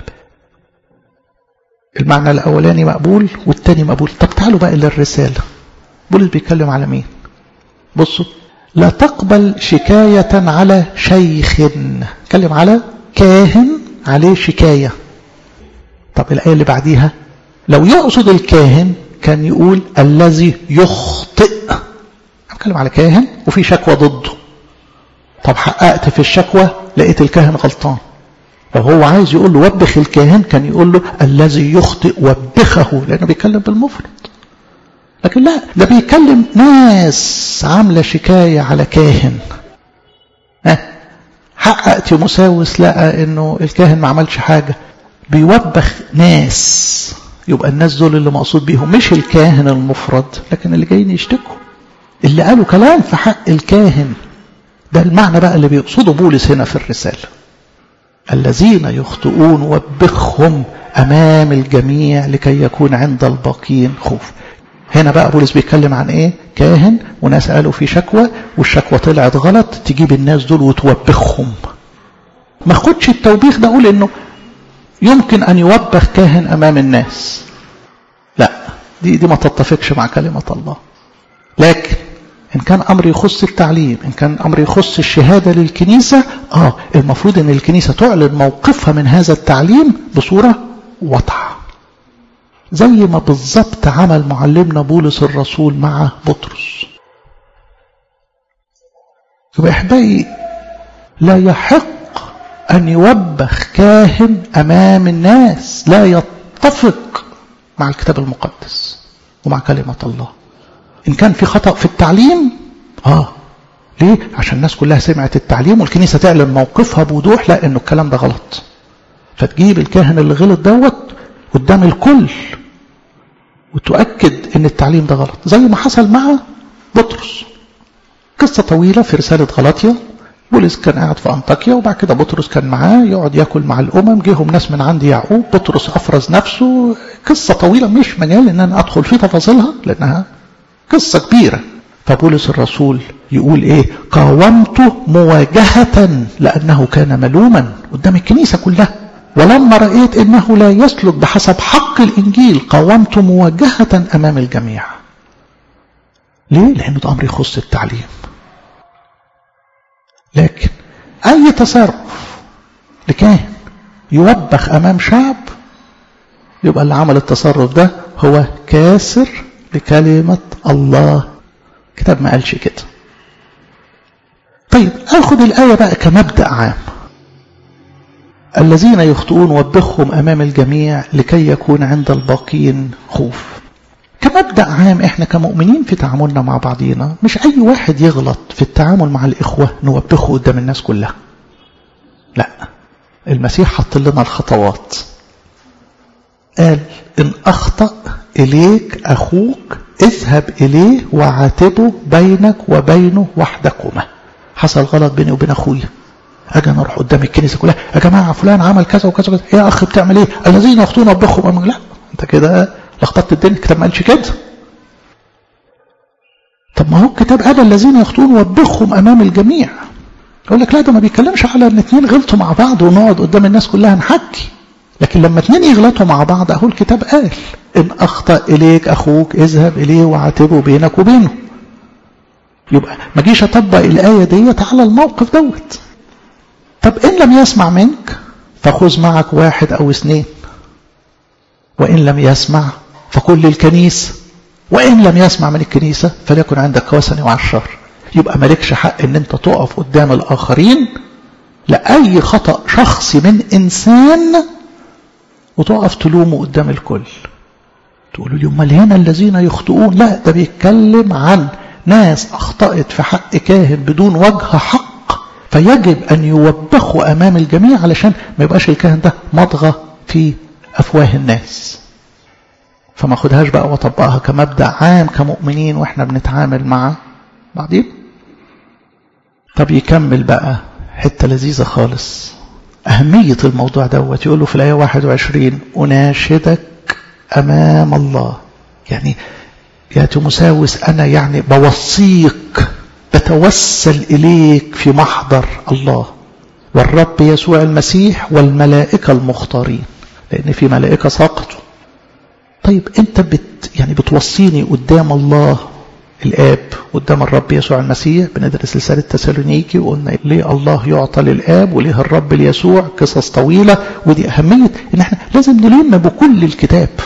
المعنى الأولاني مقبول والتاني مقبول طب تعالوا بقى للرسالة بولس بيتكلم على مين بصوا لا تقبل شكاية على شيخ اتكلم على كاهن عليه شكاية طب الآية اللي بعديها لو يقصد الكاهن كان يقول الذي يخطئ اتكلم على كاهن وفي شكوى ضده طب حققت في الشكوى لقيت الكاهن غلطان لو هو عايز يقول له وبخ الكاهن كان يقول له الذي يخطئ وبخه لأنه بيتكلم بالمفرد لكن لا ده بيكلم ناس عاملة شكاية على كاهن ها حقق تيموساوس لقى انه الكاهن ما عملش حاجة بيوبخ ناس يبقى الناس دول اللي مقصود بيهم مش الكاهن المفرد لكن اللي جايين يشتكوا اللي قالوا كلام في حق الكاهن ده المعنى بقى اللي بيقصده بولس هنا في الرسالة الذين يخطئون وبخهم أمام الجميع لكي يكون عند الباقين خوف هنا بقى بولس بيتكلم عن ايه كاهن وناس قالوا في شكوى والشكوى طلعت غلط تجيب الناس دول وتوبخهم ما خدش التوبيخ ده اقول انه يمكن ان يوبخ كاهن امام الناس لا دي دي ما تتفقش مع كلمة الله لكن إن كان أمر يخص التعليم إن كان أمر يخص الشهادة للكنيسة آه المفروض أن الكنيسة تعلن موقفها من هذا التعليم بصورة واضحة زي ما بالضبط عمل معلمنا بولس الرسول مع بطرس يبقى إحبائي لا يحق أن يوبخ كاهن أمام الناس لا يتفق مع الكتاب المقدس ومع كلمة الله إن كان في خطأ في التعليم آه ليه؟ عشان الناس كلها سمعت التعليم والكنيسة تعلن موقفها بوضوح لا إنه الكلام ده غلط فتجيب الكاهن اللي غلط دوت قدام الكل وتؤكد إن التعليم ده غلط زي ما حصل مع بطرس قصة طويلة في رسالة غلطية بولس كان قاعد في أنطاكيا وبعد كده بطرس كان معاه يقعد ياكل مع الأمم جيهم ناس من عند يعقوب بطرس أفرز نفسه قصة طويلة مش مجال إن أنا أدخل في تفاصيلها لأنها قصة كبيرة فبولس الرسول يقول ايه قاومته مواجهة لأنه كان ملوما قدام الكنيسة كلها ولما رأيت انه لا يسلك بحسب حق الانجيل قاومته مواجهة امام الجميع ليه؟ لانه ده امر يخص التعليم لكن اي تصرف لكاهن يوبخ امام شعب يبقى اللي عمل التصرف ده هو كاسر لكلمة الله كتاب ما قالش كده طيب اخد الآية بقى كمبدأ عام الذين يخطئون وبخهم أمام الجميع لكي يكون عند الباقين خوف كمبدأ عام احنا كمؤمنين في تعاملنا مع بعضينا مش أي واحد يغلط في التعامل مع الإخوة نوبخه قدام الناس كلها لا المسيح حط لنا الخطوات قال إن أخطأ إليك أخوك اذهب إليه وعاتبه بينك وبينه وحدكما حصل غلط بيني وبين أخويا أجي أنا أروح قدام الكنيسة كلها يا جماعة فلان عمل كذا وكذا وكذا يا أخ بتعمل إيه الذين يخطون وبخهم أمام لا أنت كده لخبطت الدنيا الكتاب ما قالش كده طب ما هو الكتاب قال الذين يخطون وبخهم أمام الجميع يقول لك لا ده ما بيتكلمش على ان اتنين غلطوا مع بعض ونقعد قدام الناس كلها نحكي لكن لما اتنين يغلطوا مع بعض اهو الكتاب قال ان اخطا اليك اخوك اذهب اليه وعاتبه بينك وبينه يبقى ما جيش اطبق الايه ديت على الموقف دوت طب ان لم يسمع منك فخذ معك واحد او اثنين وان لم يسمع فقل للكنيسه وان لم يسمع من الكنيسه فليكن عندك وثني وعشر يبقى مالكش حق ان انت تقف قدام الاخرين لاي خطا شخصي من انسان وتقف تلومه قدام الكل تقولوا لي امال هنا الذين يخطئون لا ده بيتكلم عن ناس اخطأت في حق كاهن بدون وجه حق فيجب ان يوبخوا امام الجميع علشان ما يبقاش الكاهن ده مضغة في افواه الناس فما خدهاش بقى واطبقها كمبدأ عام كمؤمنين واحنا بنتعامل مع بعضين طب يكمل بقى حتة لذيذة خالص أهمية الموضوع دوت يقول له في الآية 21 أناشدك أمام الله يعني يا تيموساوس أنا يعني بوصيك بتوسل إليك في محضر الله والرب يسوع المسيح والملائكة المختارين لأن في ملائكة سقطوا طيب أنت بت يعني بتوصيني قدام الله الآب قدام الرب يسوع المسيح بندرس رسالة تسالونيكي وقلنا ليه الله يعطى للآب وليه الرب ليسوع قصص طويلة ودي أهمية إن احنا لازم نلم بكل الكتاب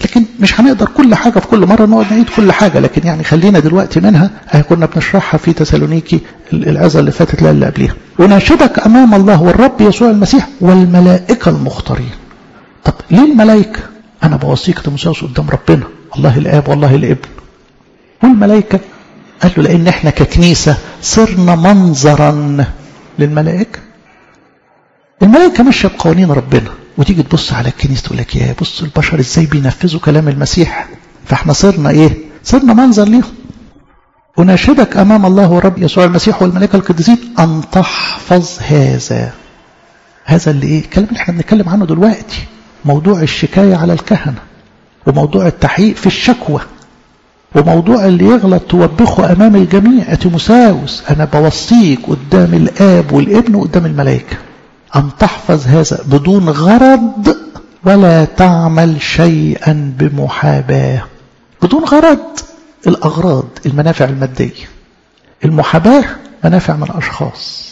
لكن مش هنقدر كل حاجة في كل مرة نقعد نعيد كل حاجة لكن يعني خلينا دلوقتي منها اهي كنا بنشرحها في تسالونيكي العزة اللي فاتت لا اللي قبليها وناشدك أمام الله والرب يسوع المسيح والملائكة المختارين طب ليه الملائكة أنا بوصيك تمساوس قدام ربنا الله الآب والله الابن والملائكة قال له لأن احنا ككنيسة صرنا منظرا للملائكة الملائكة ماشية بقوانين ربنا وتيجي تبص على الكنيسة تقول لك يا بص البشر ازاي بينفذوا كلام المسيح فاحنا صرنا ايه صرنا منظر ليهم أناشدك أمام الله ورب يسوع المسيح والملائكة القديسين أن تحفظ هذا هذا اللي ايه الكلام اللي احنا بنتكلم عنه دلوقتي موضوع الشكاية على الكهنة وموضوع التحقيق في الشكوى وموضوع اللي يغلط توبخه أمام الجميع تيموساوس أنا بوصيك قدام الآب والابن وقدام الملائكة أن تحفظ هذا بدون غرض ولا تعمل شيئا بمحاباة بدون غرض الأغراض المنافع المادية المحاباة منافع من أشخاص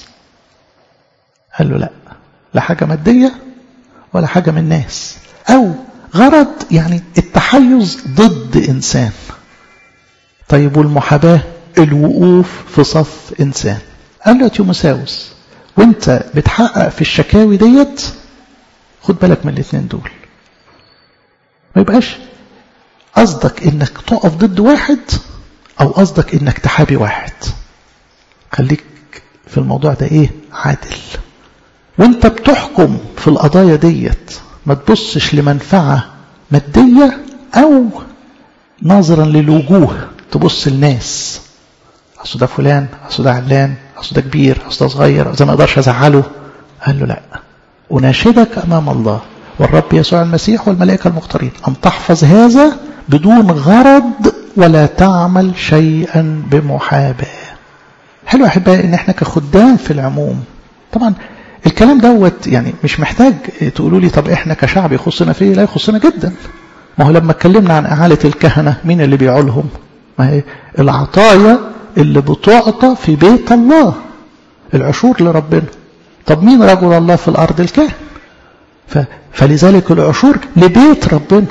قال له لا لا حاجة مادية ولا حاجة من ناس أو غرض يعني التحيز ضد إنسان طيب والمحاباة الوقوف في صف إنسان قال له تيموساوس وانت بتحقق في الشكاوي ديت خد بالك من الاثنين دول ما يبقاش قصدك انك تقف ضد واحد او قصدك انك تحابي واحد خليك في الموضوع ده ايه عادل وانت بتحكم في القضايا ديت ما تبصش لمنفعة مادية او ناظرا للوجوه تبص الناس اصل ده فلان اصل ده علان اصل ده كبير اصل ده صغير اصل ما اقدرش ازعله قال له لا اناشدك امام الله والرب يسوع المسيح والملائكه المختارين ان تحفظ هذا بدون غرض ولا تعمل شيئا بمحاباه حلو احبائي ان احنا كخدام في العموم طبعا الكلام دوت يعني مش محتاج تقولوا لي طب احنا كشعب يخصنا فيه لا يخصنا جدا ما هو لما اتكلمنا عن اعاله الكهنه مين اللي بيعولهم ما هي العطايا اللي بتعطى في بيت الله العشور لربنا طب مين رجل الله في الأرض الكاهن فلذلك العشور لبيت ربنا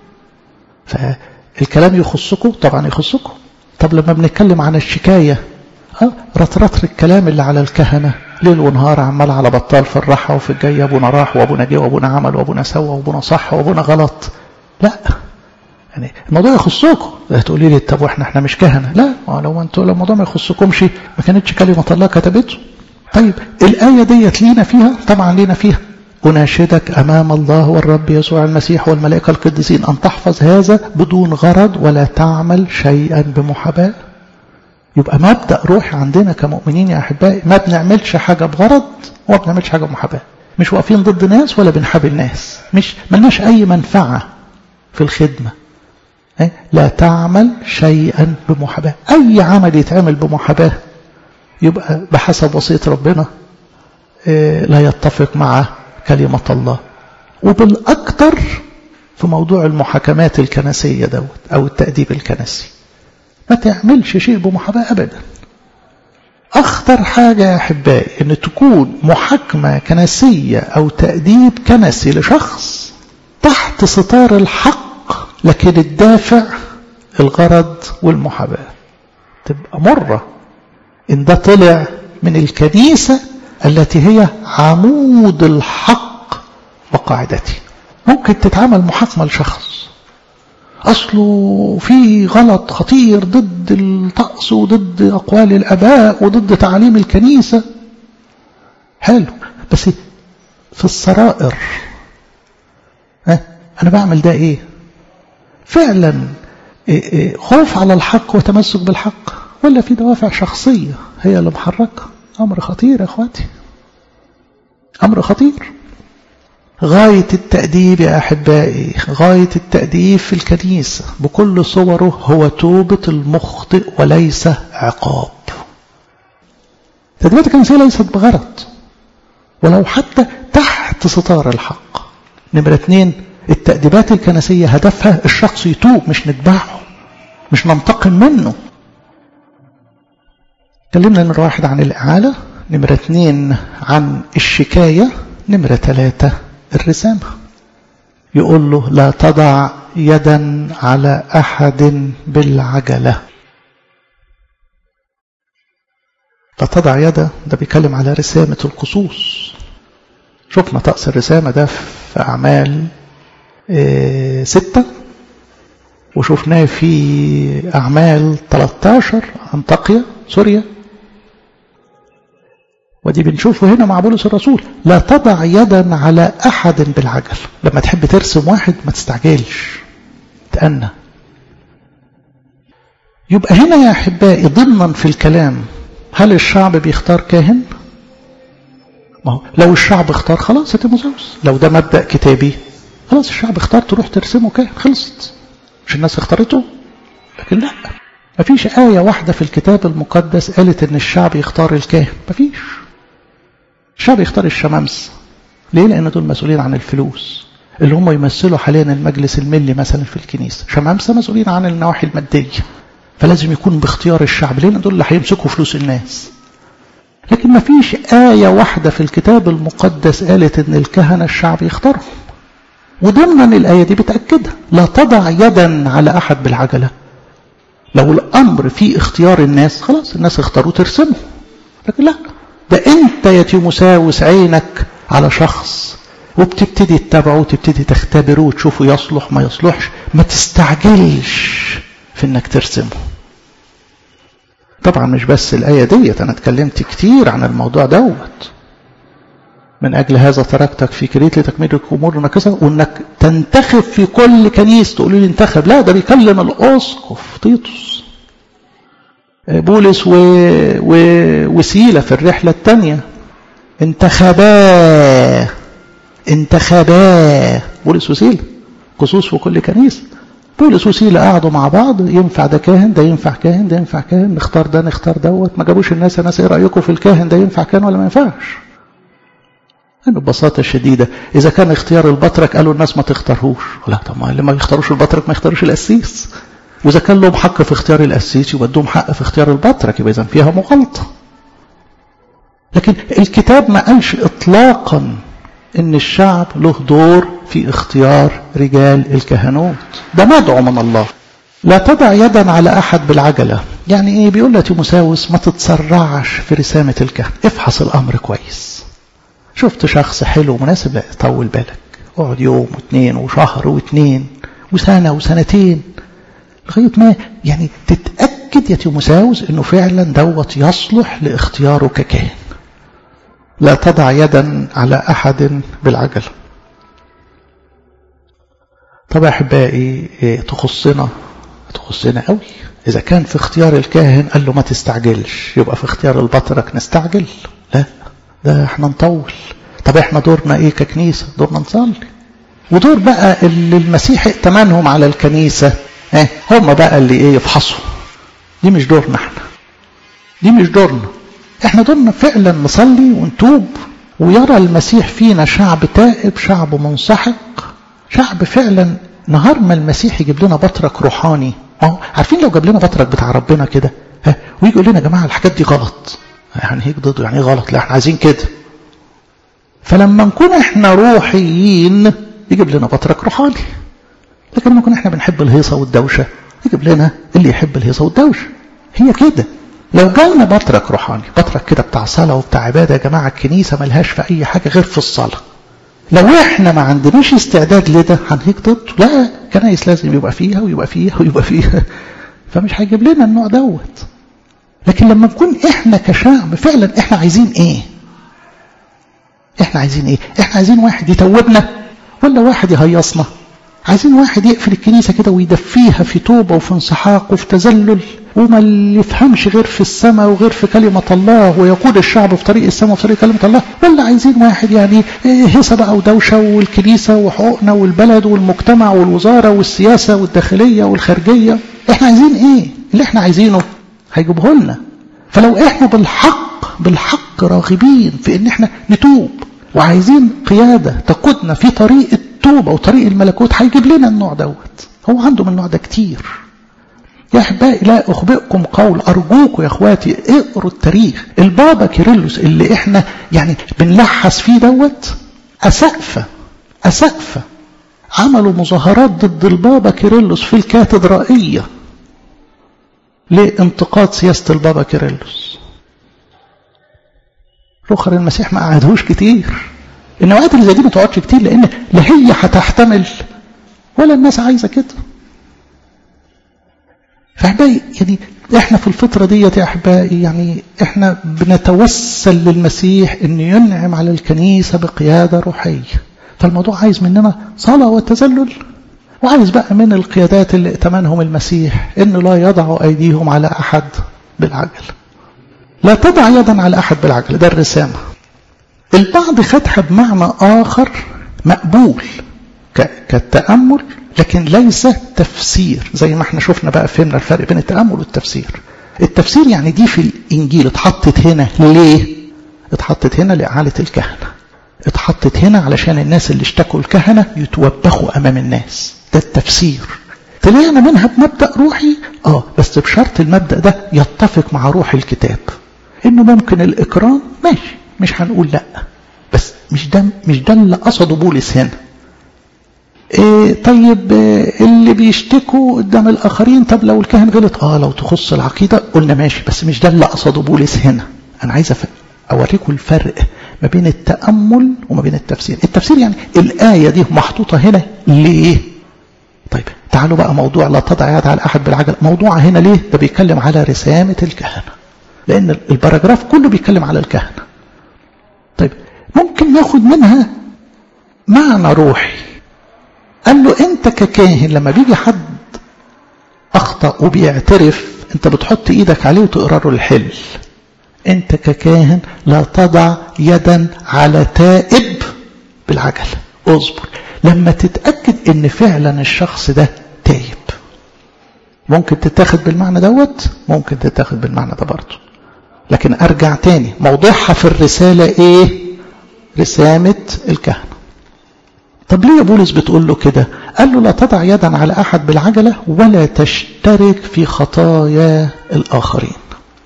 فالكلام يخصكم طبعا يخصكم طب لما بنتكلم عن الشكاية اه رطرطر الكلام اللي على الكهنة ليل ونهار عمال على بطال في الراحة وفي الجاية أبونا راح وأبونا جه وأبونا عمل وأبونا سوى وأبونا صح وأبونا غلط لا يعني الموضوع يخصكم هتقولي لي طب واحنا احنا مش كهنه لا لو انتوا لو الموضوع ما يخصكمش ما كانتش كلمه الله كتبته طيب الايه ديت لينا فيها طبعا لينا فيها اناشدك امام الله والرب يسوع المسيح والملائكه القديسين ان تحفظ هذا بدون غرض ولا تعمل شيئا بمحاباه يبقى مبدا روحي عندنا كمؤمنين يا احبائي ما بنعملش حاجه بغرض وما بنعملش حاجه بمحاباه مش واقفين ضد ناس ولا بنحابي الناس مش ملناش اي منفعه في الخدمه لا تعمل شيئا بمحاباة أي عمل يتعمل بمحاباة يبقى بحسب وصية ربنا لا يتفق مع كلمة الله وبالأكثر في موضوع المحاكمات الكنسية دوت أو التأديب الكنسي ما تعملش شيء بمحاباة أبدا أخطر حاجة يا أحبائي أن تكون محاكمة كنسية أو تأديب كنسي لشخص تحت ستار الحق لكن الدافع الغرض والمحاباة تبقى مرة إن ده طلع من الكنيسة التي هي عمود الحق وقاعدته ممكن تتعامل محاكمة لشخص أصله في غلط خطير ضد الطقس وضد أقوال الأباء وضد تعاليم الكنيسة حلو بس في السرائر ها أنا بعمل ده إيه فعلا خوف على الحق وتمسك بالحق ولا في دوافع شخصية هي اللي محركة أمر خطير يا أخواتي أمر خطير غاية التأديب يا أحبائي غاية التأديب في الكنيسة بكل صوره هو توبة المخطئ وليس عقاب تأديبات الكنيسية ليست بغرض ولو حتى تحت ستار الحق نمرة اثنين التأديبات الكنسية هدفها الشخص يتوب مش نتبعه مش ننتقم منه اتكلمنا نمرة واحد عن الإعالة نمرة اثنين عن الشكاية نمرة ثلاثة الرسامة يقول له لا تضع يدا على أحد بالعجلة لا تضع يدا ده بيتكلم على رسامة القصوص شفنا طقس الرسامة ده في أعمال إيه ستة وشفناه في أعمال 13 أنطاقيا سوريا ودي بنشوفه هنا مع بولس الرسول لا تضع يدا على أحد بالعجل لما تحب ترسم واحد ما تستعجلش تأنى يبقى هنا يا أحبائي ضمنا في الكلام هل الشعب بيختار كاهن ما هو لو الشعب اختار خلاص تيموثاوس لو ده مبدأ كتابي خلاص الشعب اختار تروح ترسمه كاهن خلصت مش الناس اختارته لكن لا مفيش آية واحدة في الكتاب المقدس قالت ان الشعب يختار الكاهن مفيش الشعب يختار الشمامسة ليه لان دول مسؤولين عن الفلوس اللي هم يمثلوا حاليا المجلس الملي مثلا في الكنيسة شمامسة مسؤولين عن النواحي المادية فلازم يكون باختيار الشعب لان دول اللي هيمسكوا فلوس الناس لكن ما فيش آية واحدة في الكتاب المقدس قالت ان الكهنة الشعب يختارهم وضمنا الآية دي بتأكدها لا تضع يدا على أحد بالعجلة لو الأمر في اختيار الناس خلاص الناس اختاروا ترسمه لكن لا ده انت يا تيموساوس عينك على شخص وبتبتدي تتابعه وتبتدي تختبره وتشوفه يصلح ما يصلحش ما تستعجلش في انك ترسمه طبعا مش بس الآية ديت أنا اتكلمت كتير عن الموضوع دوت من أجل هذا تركتك في كريت لتكميل الأمور الناقصة وإنك تنتخب في كل كنيسة تقول لي انتخب لا ده بيكلم الأسقف تيتوس بولس و... و... وسيلة في الرحلة الثانية انتخبا انتخبا بولس وسيلة خصوص في كل كنيسة بولس وسيلة قعدوا مع بعض ينفع ده كاهن ده ينفع كاهن ده ينفع كاهن نختار ده نختار دوت ما جابوش الناس الناس ايه رأيكم في الكاهن ده ينفع كاهن ولا ما ينفعش يعني ببساطة شديدة إذا كان اختيار البطرك قالوا الناس ما تختارهوش لا طب ما اللي ما يختاروش البطرك ما يختاروش القسيس وإذا كان لهم حق في اختيار القسيس يبقى لهم حق في اختيار البطرك يبقى إذا فيها مغالطة لكن الكتاب ما قالش إطلاقا إن الشعب له دور في اختيار رجال الكهنوت ده مدعو من الله لا تضع يدا على أحد بالعجلة يعني إيه بيقول لك تيموساوس ما تتسرعش في رسامة الكهن افحص الأمر كويس شفت شخص حلو مناسب لا طول بالك اقعد يوم واثنين وشهر واثنين وسنة وسنتين لغاية ما يعني تتأكد يا تيموساوس انه فعلا دوت يصلح لاختياره ككاهن لا تضع يدا على أحد بالعجلة طبعا أحبائي تخصنا تخصنا قوي إذا كان في اختيار الكاهن قال له ما تستعجلش يبقى في اختيار البطرك نستعجل لا ده احنا نطول طب احنا دورنا ايه ككنيسة دورنا نصلي ودور بقى اللي المسيح ائتمنهم على الكنيسة اه هم بقى اللي ايه يفحصوا دي مش دورنا احنا دي مش دورنا احنا دورنا فعلا نصلي ونتوب ويرى المسيح فينا شعب تائب شعب منسحق شعب فعلا نهار ما المسيح يجيب لنا بطرك روحاني اهو عارفين لو جاب لنا بطرك بتاع ربنا كده ها ويجي يقول لنا يا جماعه الحاجات دي غلط يعني هيك ضده يعني ايه غلط لا احنا عايزين كده فلما نكون احنا روحيين يجيب لنا بطرك روحاني لكن لما نكون احنا بنحب الهيصه والدوشه يجيب لنا اللي يحب الهيصه والدوشه هي كده لو جالنا بطرك روحاني بطرك كده بتاع صلاه وبتاع عباده يا جماعه الكنيسه ملهاش في اي حاجه غير في الصلاه لو احنا ما عندناش استعداد لده هنهيك ضده لا كنايس لازم يبقى فيها ويبقى فيها ويبقى فيها فمش هيجيب لنا النوع دوت لكن لما نكون احنا كشعب فعلا احنا عايزين ايه احنا عايزين ايه احنا عايزين واحد يتوبنا ولا واحد يهيصنا عايزين واحد يقفل الكنيسة كده ويدفيها في توبة وفي انسحاق وفي تذلل وما يفهمش غير في السماء وغير في كلمة الله ويقود الشعب في طريق السماء وفي طريق كلمة الله ولا عايزين واحد يعني هيصة بقى ودوشة والكنيسة وحقوقنا والبلد والمجتمع والوزارة والسياسة والداخلية والخارجية احنا عايزين ايه اللي احنا عايزينه هيجيبه لنا فلو احنا بالحق بالحق راغبين في ان احنا نتوب وعايزين قيادة تقودنا في طريق التوبة وطريق الملكوت هيجيب لنا النوع دوت هو عنده من النوع ده كتير يا احبائي لا اخبئكم قول ارجوكم يا اخواتي اقروا التاريخ البابا كيرلس اللي احنا يعني بنلحس فيه دوت اسقفه اسقفه عملوا مظاهرات ضد البابا كيرلس في الكاتدرائية لانتقاد سياسة البابا كيرلس رخر المسيح ما قعدهوش كتير النوعات اللي زي دي ما تقعدش كتير لان لا هي هتحتمل ولا الناس عايزه كده فاحبائي يعني احنا في الفتره ديت يا احبائي يعني احنا بنتوسل للمسيح ان ينعم على الكنيسه بقياده روحيه فالموضوع عايز مننا صلاه وتذلل وعايز بقى من القيادات اللي ائتمنهم المسيح ان لا يضعوا ايديهم على احد بالعجل لا تضع يدا على احد بالعجل ده الرسامه البعض خدها بمعنى اخر مقبول كالتامل لكن ليس تفسير زي ما احنا شفنا بقى فهمنا الفرق بين التامل والتفسير التفسير يعني دي في الانجيل اتحطت هنا ليه اتحطت هنا لاعاله الكهنه اتحطت هنا علشان الناس اللي اشتكوا الكهنه يتوبخوا امام الناس ده التفسير طلعنا منها بمبدا روحي اه بس بشرط المبدا ده يتفق مع روح الكتاب انه ممكن الاكرام ماشي مش هنقول لا بس مش ده مش ده اللي قصده بولس هنا إيه طيب إيه اللي بيشتكوا قدام الاخرين طب لو الكاهن غلط اه لو تخص العقيده قلنا ماشي بس مش ده اللي قصده بولس هنا انا عايز اوريكم الفرق ما بين التامل وما بين التفسير التفسير يعني الايه دي محطوطه هنا ليه طيب تعالوا بقى موضوع لا تضع يد على احد بالعجل موضوع هنا ليه ده بيتكلم على رسامه الكهنه لان الباراجراف كله بيتكلم على الكهنه طيب ممكن ناخد منها معنى روحي قال له انت ككاهن لما بيجي حد اخطا وبيعترف انت بتحط ايدك عليه وتقرا له الحل انت ككاهن لا تضع يدا على تائب بالعجل اصبر لما تتاكد ان فعلا الشخص ده تايب ممكن تتاخد بالمعنى دوت ممكن تتاخد بالمعنى ده برضه لكن ارجع تاني موضوعها في الرساله ايه رسامه الكهنه طب ليه بولس بتقول له كده قال له لا تضع يدا على أحد بالعجلة ولا تشترك في خطايا الآخرين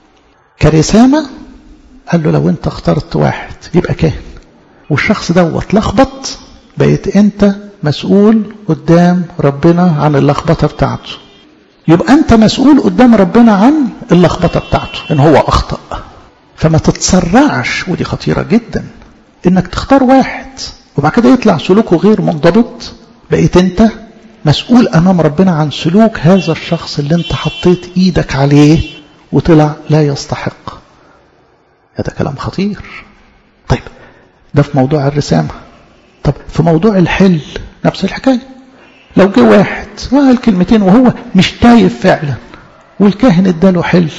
كرسامة قال له لو انت اخترت واحد يبقى كاهن والشخص دوت لخبط بقيت انت مسؤول قدام ربنا عن اللخبطة بتاعته يبقى انت مسؤول قدام ربنا عن اللخبطة بتاعته ان هو اخطأ فما تتسرعش ودي خطيرة جدا انك تختار واحد وبعد كده يطلع سلوكه غير منضبط بقيت انت مسؤول امام ربنا عن سلوك هذا الشخص اللي انت حطيت ايدك عليه وطلع لا يستحق هذا كلام خطير طيب ده في موضوع الرسامة طب في موضوع الحل نفس الحكاية لو جه واحد وقال كلمتين وهو مش تايب فعلا والكاهن اداله حل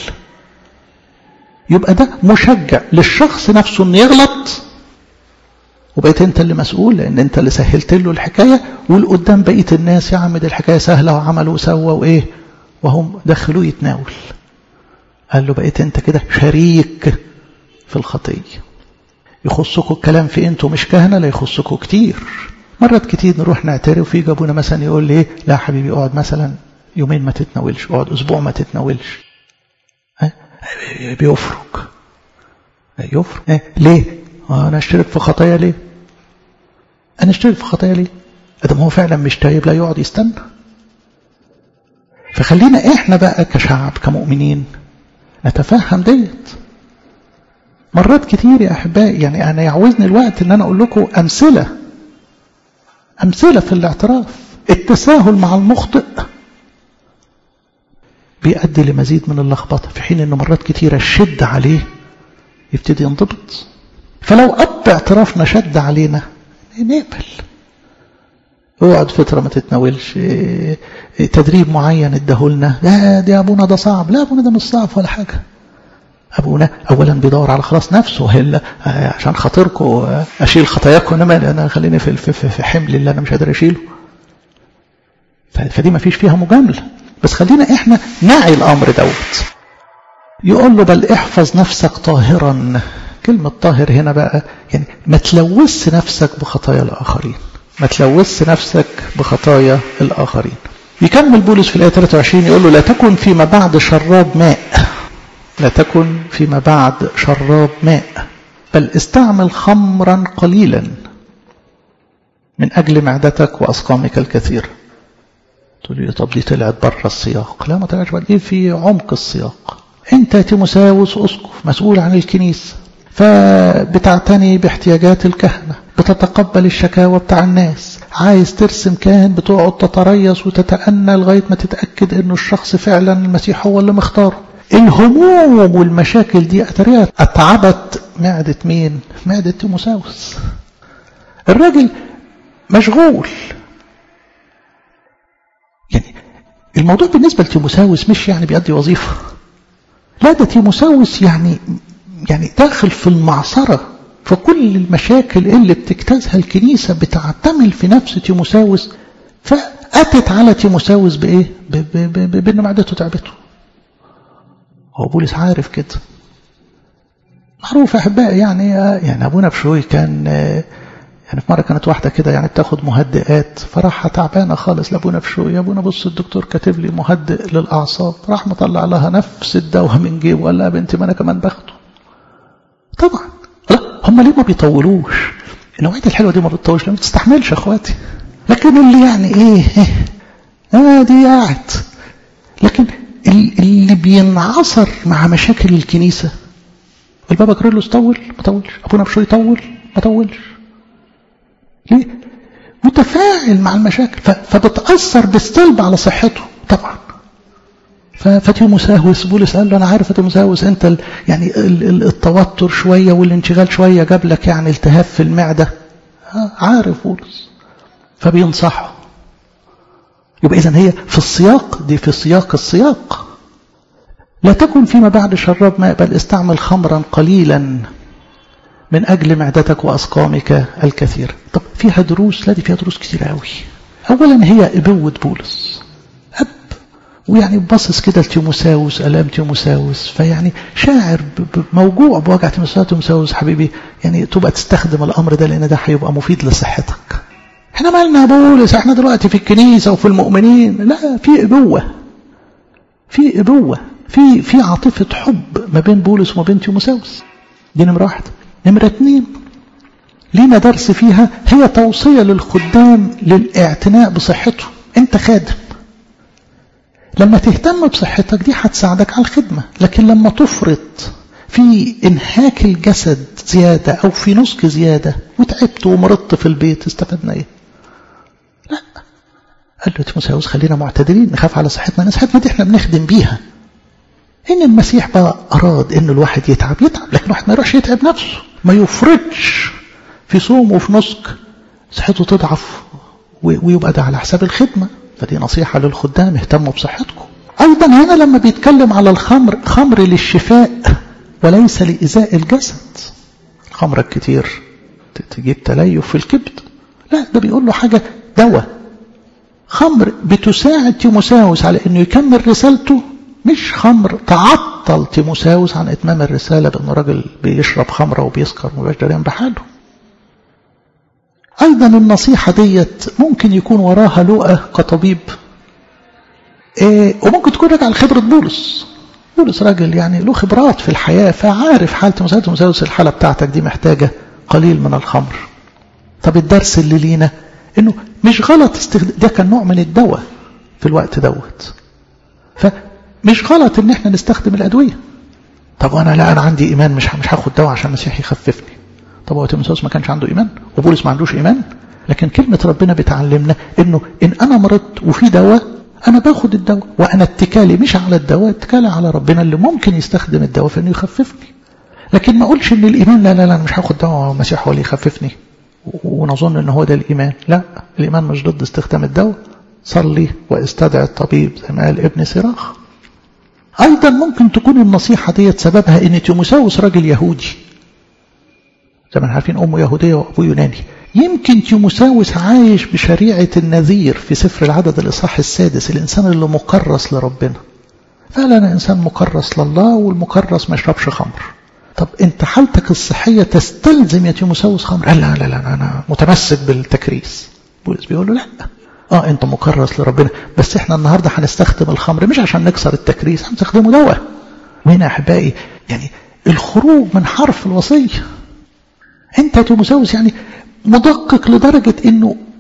يبقى ده مشجع للشخص نفسه انه يغلط وبقيت انت اللي مسؤول لان انت اللي سهلت له الحكايه والقدام بقيه الناس يا عم دي الحكايه سهله وعملوا وسووا وايه وهم دخلوه يتناول قال له بقيت انت كده شريك في الخطيه يخصكوا الكلام في انتوا مش كهنه لا يخصكوا كتير مرات كتير نروح نعترف في ابونا مثلا يقول لي ايه لا حبيبي اقعد مثلا يومين ما تتناولش اقعد اسبوع ما تتناولش بيفرق يفرق إيه؟ ليه انا اشترك في خطايا ليه انا اشترك في خطايا ليه ادم هو فعلا مش تايب لا يقعد يستنى فخلينا احنا بقى كشعب كمؤمنين نتفهم ديت مرات كتير يا احبائي يعني انا يعوزني الوقت ان انا اقول لكم امثله امثله في الاعتراف التساهل مع المخطئ بيؤدي لمزيد من اللخبطه في حين ان مرات كتيره الشد عليه يبتدي ينضبط فلو اب اعترافنا شد علينا نقبل اقعد فترة ما تتناولش تدريب معين اداهولنا لا دي ابونا ده صعب لا ابونا ده مش صعب ولا حاجة ابونا اولا بيدور على خلاص نفسه الا عشان خاطركم اشيل خطاياكم انما انا خليني في, في, في حمل اللي انا مش قادر اشيله فدي ما فيش فيها مجاملة بس خلينا احنا نعي الامر دوت يقول له بل احفظ نفسك طاهرا كلمة طاهر هنا بقى يعني ما تلوث نفسك بخطايا الآخرين ما تلوث نفسك بخطايا الآخرين يكمل بولس في الآية 23 يقول له لا تكن فيما بعد شراب ماء لا تكن فيما بعد شراب ماء بل استعمل خمرا قليلا من أجل معدتك وأسقامك الكثيرة تقول لي طب دي طلعت بره السياق لا ما طلعتش بره ايه في عمق السياق انت تيموساوس اسقف مسؤول عن الكنيسه فبتعتني باحتياجات الكهنه بتتقبل الشكاوى بتاع الناس عايز ترسم كاهن بتقعد تتريث وتتأنى لغاية ما تتأكد انه الشخص فعلا المسيح هو اللي مختاره الهموم والمشاكل دي أتريها أتعبت معدة مين معدة تيموساوس الراجل مشغول يعني الموضوع بالنسبة لتيموساوس مش يعني بيقضي وظيفة لا ده تيموساوس يعني يعني داخل في المعصرة فكل المشاكل اللي بتجتازها الكنيسة بتعتمل في نفس تيموساوس فأتت على تيموساوس بإيه؟ بأن معدته تعبته هو بولس عارف كده معروف أحبائي يعني يعني أبونا بشوي كان يعني في مرة كانت واحدة كده يعني بتاخد مهدئات فراح تعبانة خالص لأبونا بشوي يا أبونا بص الدكتور كاتب لي مهدئ للأعصاب راح مطلع لها نفس الدواء من جيبه وقال لها يا بنتي ما أنا كمان باخده طبعا لا هم ليه ما بيطولوش النوعية الحلوة دي ما بتطولش ما بتستحملش يا اخواتي لكن اللي يعني ايه اه دي قاعد لكن اللي بينعصر مع مشاكل الكنيسة البابا كريلوس طول ما طولش ابونا بشوي طول ما طولش ليه متفاعل مع المشاكل فبتأثر بالسلب على صحته طبعا فتيموساوس بولس قال له انا عارف يا تيموساوس انت ال يعني ال التوتر شويه والانشغال شويه جاب لك يعني التهاب في المعده عارف بولس فبينصحه يبقى اذا هي في السياق دي في سياق السياق لا تكن فيما بعد شراب ماء بل استعمل خمرا قليلا من أجل معدتك وأسقامك الكثير طب فيها دروس لا دي فيها دروس كتير قوي أولا هي إبوة بولس أب ويعني باصص كده لتيموساوس ألام تيموساوس فيعني شاعر موجوع بوجع تيموساوس تيموساوس حبيبي يعني تبقى تستخدم الأمر ده لأن ده هيبقى مفيد لصحتك احنا مالنا بولس احنا دلوقتي في الكنيسة وفي المؤمنين لا في إبوة في إبوة في في عاطفة حب ما بين بولس وما بين تيموساوس دي نمرة واحدة نمرة اتنين لينا درس فيها هي توصية للخدام للاعتناء بصحته انت خادم لما تهتم بصحتك دي هتساعدك على الخدمة لكن لما تفرط في انهاك الجسد زيادة او في نسك زيادة وتعبت ومرضت في البيت استفدنا ايه لا قال له تيموساوس خلينا معتدلين نخاف على صحتنا صحتنا دي احنا بنخدم بيها ان المسيح بقى اراد ان الواحد يتعب يتعب لكن الواحد ما يروحش يتعب نفسه ما يفرطش في صوم وفي نسك صحته تضعف ويبقى ده على حساب الخدمة فدي نصيحة للخدام اهتموا بصحتكم أيضا هنا لما بيتكلم على الخمر خمر للشفاء وليس لإزاء الجسد الخمر الكتير تجيب تليف في الكبد لا ده بيقول له حاجة دواء خمر بتساعد تيموساوس على انه يكمل رسالته مش خمر تعطل تيموساوس عن اتمام الرسالة بانه راجل بيشرب خمرة وبيسكر ومبقاش داريان بحاله ايضا النصيحة ديت ممكن يكون وراها لؤة كطبيب إيه وممكن تكون راجع لخبرة بولس بولس راجل يعني له خبرات في الحياة فعارف حالة تيموساوس تيموساوس الحالة بتاعتك دي محتاجة قليل من الخمر طب الدرس اللي لينا انه مش غلط استخدام ده كان نوع من الدواء في الوقت دوت فمش غلط ان احنا نستخدم الادويه طب وانا لا انا عندي ايمان مش مش هاخد دواء عشان المسيح يخففني طب هو تيموثاوس ما كانش عنده ايمان وبولس ما عندوش ايمان لكن كلمه ربنا بتعلمنا انه ان انا مرضت وفي دواء انا باخد الدواء وانا اتكالي مش على الدواء اتكالي على ربنا اللي ممكن يستخدم الدواء في انه يخففني لكن ما اقولش ان الايمان لا لا لا مش هاخد دواء المسيح هو اللي يخففني ونظن ان هو ده الايمان لا الايمان مش ضد استخدام الدواء صلي واستدعي الطبيب زي ما قال ابن سراخ ايضا ممكن تكون النصيحة ديت سببها ان تيموساوس راجل يهودي زي ما احنا عارفين امه يهودية وابوه يوناني يمكن تيموساوس عايش بشريعة النذير في سفر العدد الاصحاح السادس الانسان اللي مكرس لربنا فقال انا انسان مكرس لله والمكرس ما يشربش خمر طب انت حالتك الصحية تستلزم يا تيموساوس خمر قال لا لا لا انا متمسك بالتكريس بولس بيقول له لا اه انت مكرس لربنا بس احنا النهاردة هنستخدم الخمر مش عشان نكسر التكريس هنستخدمه دواء وهنا احبائي يعني الخروج من حرف الوصية انت يا تيموساوس يعني مدقق لدرجة انه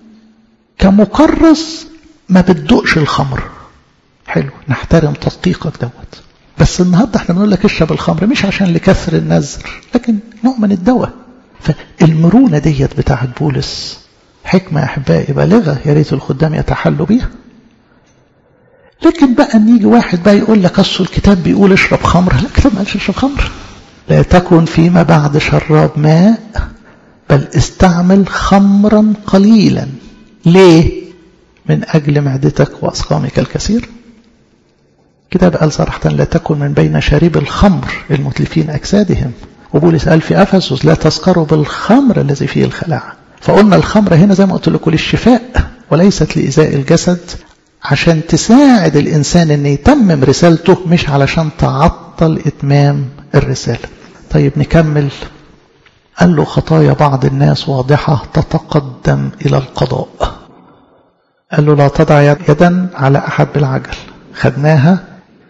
كمكرس ما بتدقش الخمر حلو نحترم تدقيقك دوت بس النهارده احنا بنقول لك اشرب الخمر مش عشان لكسر النذر لكن نوع من الدواء فالمرونه ديت بتاعت بولس حكمه يا احبائي بالغه يا ريت الخدام يتحلوا بيها لكن بقى ان يجي واحد بقى يقول لك اصل الكتاب بيقول اشرب خمر لا الكتاب ما قالش اشرب خمر لا تكن فيما بعد شراب ماء بل استعمل خمرا قليلا ليه من أجل معدتك وأسقامك الكثير كتاب قال صراحة لا تكن من بين شارب الخمر المتلفين أجسادهم وبولس قال في أفسس لا تسكروا بالخمر الذي فيه الخلاعة فقلنا الخمر هنا زي ما قلت لكم للشفاء وليست لإزاء الجسد عشان تساعد الإنسان أن يتمم رسالته مش علشان تعطل إتمام الرسالة طيب نكمل قال له خطايا بعض الناس واضحة تتقدم إلى القضاء قال له لا تضع يدا على أحد بالعجل خدناها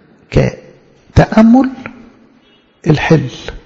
كتأمل الحل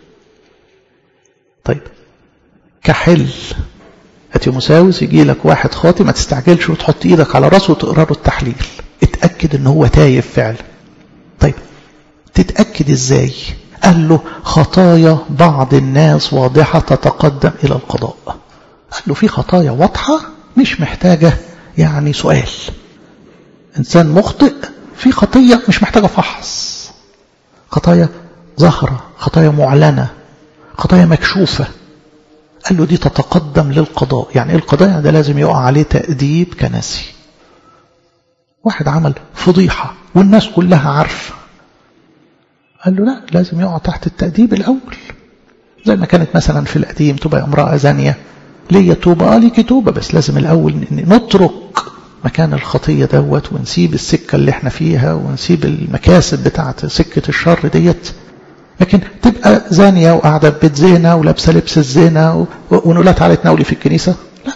طيب كحل أتيموساوس يجي لك واحد خاطي ما تستعجلش وتحط ايدك على راسه وتقرا له التحليل اتأكد ان هو تايب فعلا طيب تتأكد ازاي قال له خطايا بعض الناس واضحة تتقدم إلى القضاء قال له في خطايا واضحة مش محتاجة يعني سؤال إنسان مخطئ في خطية مش محتاجة فحص خطايا ظاهرة خطايا معلنة خطايا مكشوفة قال له دي تتقدم للقضاء يعني ايه القضاء يعني ده لازم يقع عليه تأديب كنسي واحد عمل فضيحة والناس كلها عارفة قال له لا لازم يقع تحت التأديب الأول زي ما كانت مثلا في القديم تبقى امرأة زانية ليا توبة اه ليكي توبة بس لازم الأول نترك مكان الخطية دوت ونسيب السكة اللي احنا فيها ونسيب المكاسب بتاعت سكة الشر ديت لكن تبقى زانية وقاعدة في بيت زينة ولابسة لبس الزينة ونقول لها تعالي تناولي في الكنيسة لا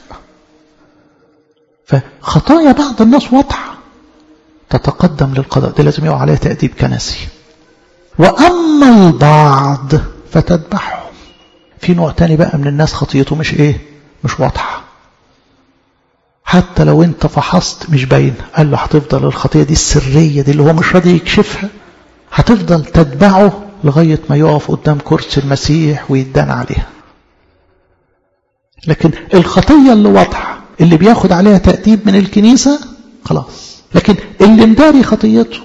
فخطايا بعض الناس واضحة تتقدم للقضاء دي لازم يقع عليها تأديب كنسي وأما البعض فتذبحهم في نوع تاني بقى من الناس خطيته مش ايه مش واضحة حتى لو انت فحصت مش باين قال له هتفضل الخطية دي السرية دي اللي هو مش راضي يكشفها هتفضل تتبعه لغاية ما يقف قدام كرسي المسيح ويدان عليها لكن الخطية اللي واضحة اللي بياخد عليها تأديب من الكنيسة خلاص لكن اللي مداري خطيته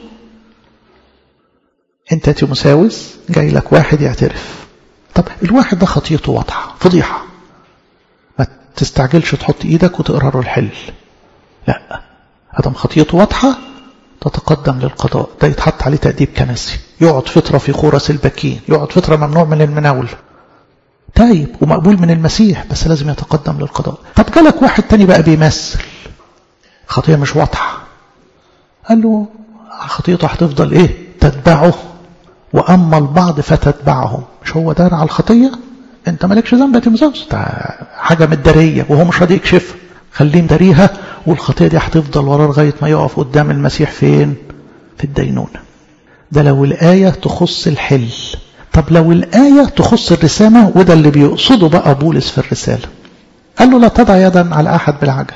انت تيموساوس جاي لك واحد يعترف طب الواحد ده خطيته واضحة فضيحة ما تستعجلش تحط ايدك وتقرا له الحل لا ادم خطيته واضحة تتقدم للقضاء ده يتحط عليه تأديب كنسي يقعد فترة في خورس البكين يقعد فترة ممنوع من المناول تايب ومقبول من المسيح بس لازم يتقدم للقضاء طب جالك واحد تاني بقى بيمثل خطية مش واضحة قال له خطيته هتفضل ايه تتبعه وأما البعض فتتبعهم مش هو دار على الخطية انت مالكش ذنب يا تيموساوس حاجة مدارية وهو مش راضي يكشفها خليه مداريها والخطية دي هتفضل وراه لغاية ما يقف قدام المسيح فين في الدينونة ده لو الآية تخص الحل طب لو الآية تخص الرسالة وده اللي بيقصده بقى بولس في الرسالة قال له لا تضع يدا على أحد بالعجل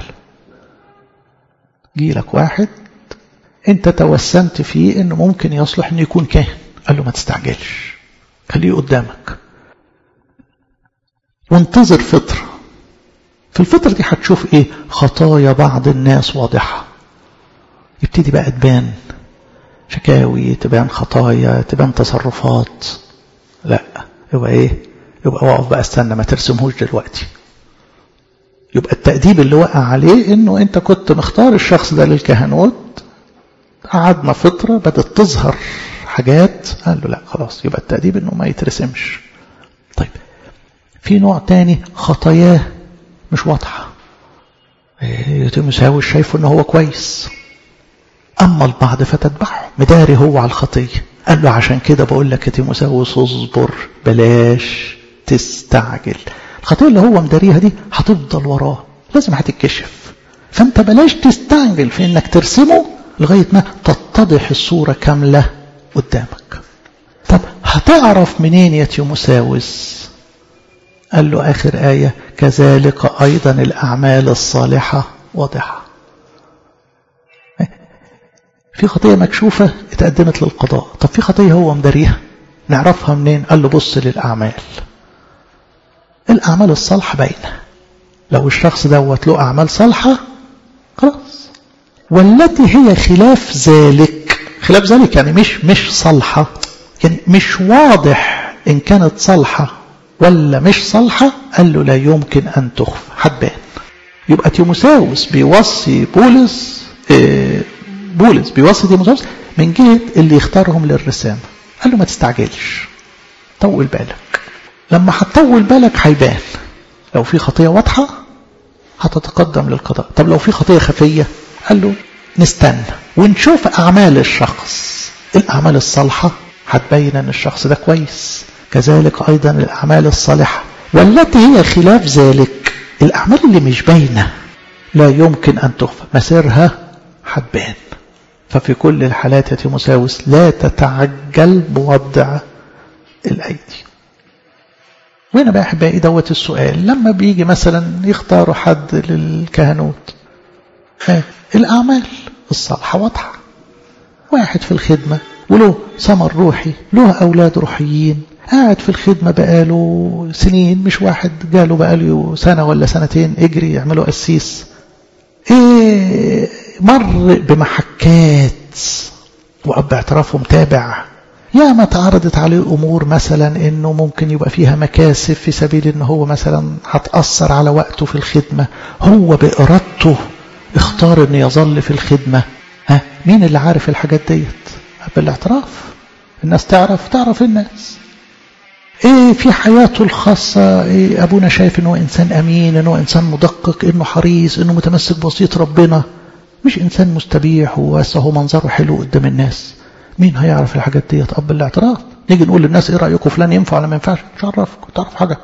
جيلك واحد انت توسمت فيه انه ممكن يصلح انه يكون كاهن قال له ما تستعجلش خليه قدامك وانتظر فترة في الفترة دي هتشوف ايه خطايا بعض الناس واضحة يبتدي بقى تبان شكاوي تبان خطايا تبان تصرفات لا يبقى ايه يبقى واقف بقى استنى ما ترسمهوش دلوقتي يبقى التأديب اللي وقع عليه انه انت كنت مختار الشخص ده للكهنوت قعدنا فترة بدأت تظهر حاجات قال له لا خلاص يبقى التأديب انه ما يترسمش طيب في نوع تاني خطاياه مش واضحة تيموساوس شايفه انه هو كويس اما البعض فتتبعه مداري هو على الخطية قال له عشان كده بقول لك يا تيموساوس اصبر بلاش تستعجل الخطية اللي هو مداريها دي هتفضل وراه لازم هتتكشف فانت بلاش تستعجل في انك ترسمه لغاية ما تتضح الصورة كاملة قدامك طب هتعرف منين يا تيموساوس قال له آخر آية كذلك أيضا الأعمال الصالحة واضحة في خطية مكشوفة اتقدمت للقضاء طب في خطية هو مداريها نعرفها منين قال له بص للأعمال الأعمال الصالحة باينة لو الشخص دوت له أعمال صالحة خلاص والتي هي خلاف ذلك خلاف ذلك يعني مش مش صالحة يعني مش واضح إن كانت صالحة ولا مش صالحة قال له لا يمكن أن تخفى هتبان يبقى تيموساوس بيوصي بولس إيه بولس بيوصي تيموساوس من جهة اللي يختارهم للرسامة قال له ما تستعجلش طول بالك لما هتطول بالك هيبان لو في خطية واضحة هتتقدم للقضاء طب لو في خطية خفية قال له نستنى ونشوف أعمال الشخص الأعمال الصالحة هتبين أن الشخص ده كويس كذلك أيضا الأعمال الصالحة والتي هي خلاف ذلك الأعمال اللي مش باينة لا يمكن أن تخفى مسيرها هتبان ففي كل الحالات يا تيموساوس لا تتعجل بوضع الأيدي وهنا بقى أحبائي دوت السؤال لما بيجي مثلا يختاروا حد للكهنوت الأعمال الصالحة واضحة واحد في الخدمة وله ثمر روحي له أولاد روحيين قاعد في الخدمة بقاله سنين مش واحد جاله بقاله سنة ولا سنتين اجري يعملوا قسيس ايه مر بمحكات وأب اعترافه متابع يا ما تعرضت عليه أمور مثلا إنه ممكن يبقى فيها مكاسب في سبيل إن هو مثلا هتأثر على وقته في الخدمة هو بإرادته اختار إنه يظل في الخدمة ها مين اللي عارف الحاجات ديت بالاعتراف الناس تعرف تعرف الناس ايه في حياته الخاصة إيه ابونا شايف انه انسان امين انه انسان مدقق انه حريص انه متمسك بوصية ربنا مش انسان مستبيح وهو منظره حلو قدام الناس مين هيعرف الحاجات ديت اب الاعتراف نيجي نقول للناس ايه رايكم فلان ينفع ولا ما ينفعش مش عرفك تعرف حاجه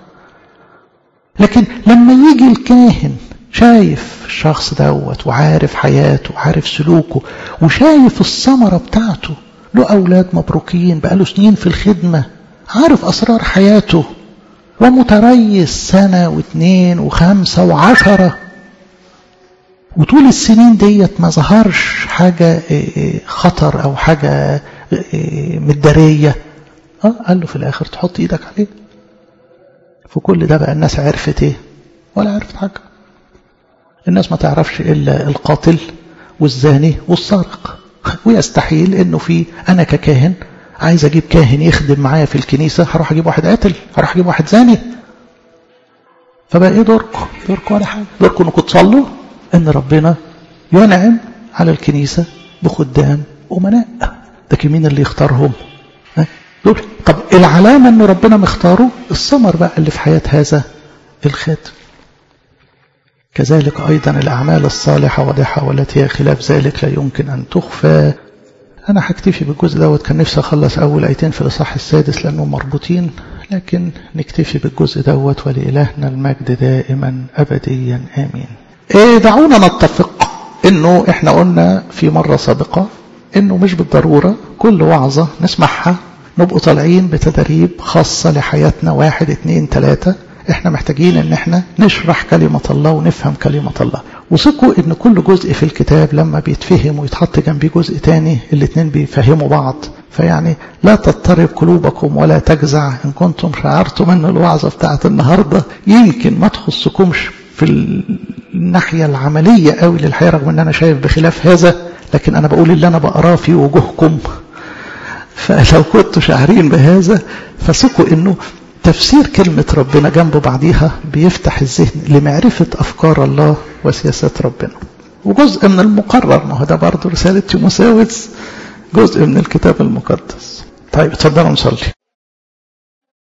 لكن لما يجي الكاهن شايف الشخص دوت وعارف حياته وعارف سلوكه وشايف الثمره بتاعته له اولاد مبروكين بقاله سنين في الخدمه عارف اسرار حياته ومتريث سنه واثنين وخمسه وعشره وطول السنين ديت ما ظهرش حاجة خطر أو حاجة مدارية اه قال له في الآخر تحط إيدك عليه في كل ده بقى الناس عرفت إيه ولا عرفت حاجة الناس ما تعرفش إلا القاتل والزاني والسارق ويستحيل إنه في أنا ككاهن عايز أجيب كاهن يخدم معايا في الكنيسة هروح أجيب واحد قاتل هروح أجيب واحد زاني فبقى إيه دوركم دوركم ولا حاجة دوركم إنكم تصلوا ان ربنا ينعم على الكنيسة بخدام أمناء لكن مين اللي يختارهم دول طب العلامة ان ربنا مختاره الثمر بقى اللي في حياة هذا الخاتم كذلك أيضا الأعمال الصالحة واضحة والتي هي خلاف ذلك لا يمكن أن تخفى أنا هكتفي بالجزء دوت كان نفسي أخلص أول آيتين في الإصحاح السادس لأنهم مربوطين لكن نكتفي بالجزء دوت ولإلهنا المجد دائما أبديا آمين إيه دعونا نتفق انه احنا قلنا في مرة سابقة انه مش بالضرورة كل وعظة نسمعها نبقوا طالعين بتدريب خاصة لحياتنا واحد اتنين تلاتة احنا محتاجين ان احنا نشرح كلمة الله ونفهم كلمة الله وثقوا ان كل جزء في الكتاب لما بيتفهم ويتحط جنبيه جزء تاني الاتنين بيفهموا بعض فيعني لا تضطرب قلوبكم ولا تجزع ان كنتم شعرتم ان الوعظة بتاعت النهاردة يمكن ما تخصكمش في الناحية العملية قوي للحياة رغم ان انا شايف بخلاف هذا لكن انا بقول اللي انا بقراه في وجوهكم فلو كنتوا شاعرين بهذا فثقوا انه تفسير كلمة ربنا جنب بعضيها بيفتح الذهن لمعرفة أفكار الله وسياسات ربنا وجزء من المقرر ما هو ده برضه رسالة تيموساوس جزء من الكتاب المقدس طيب اتفضلوا نصلي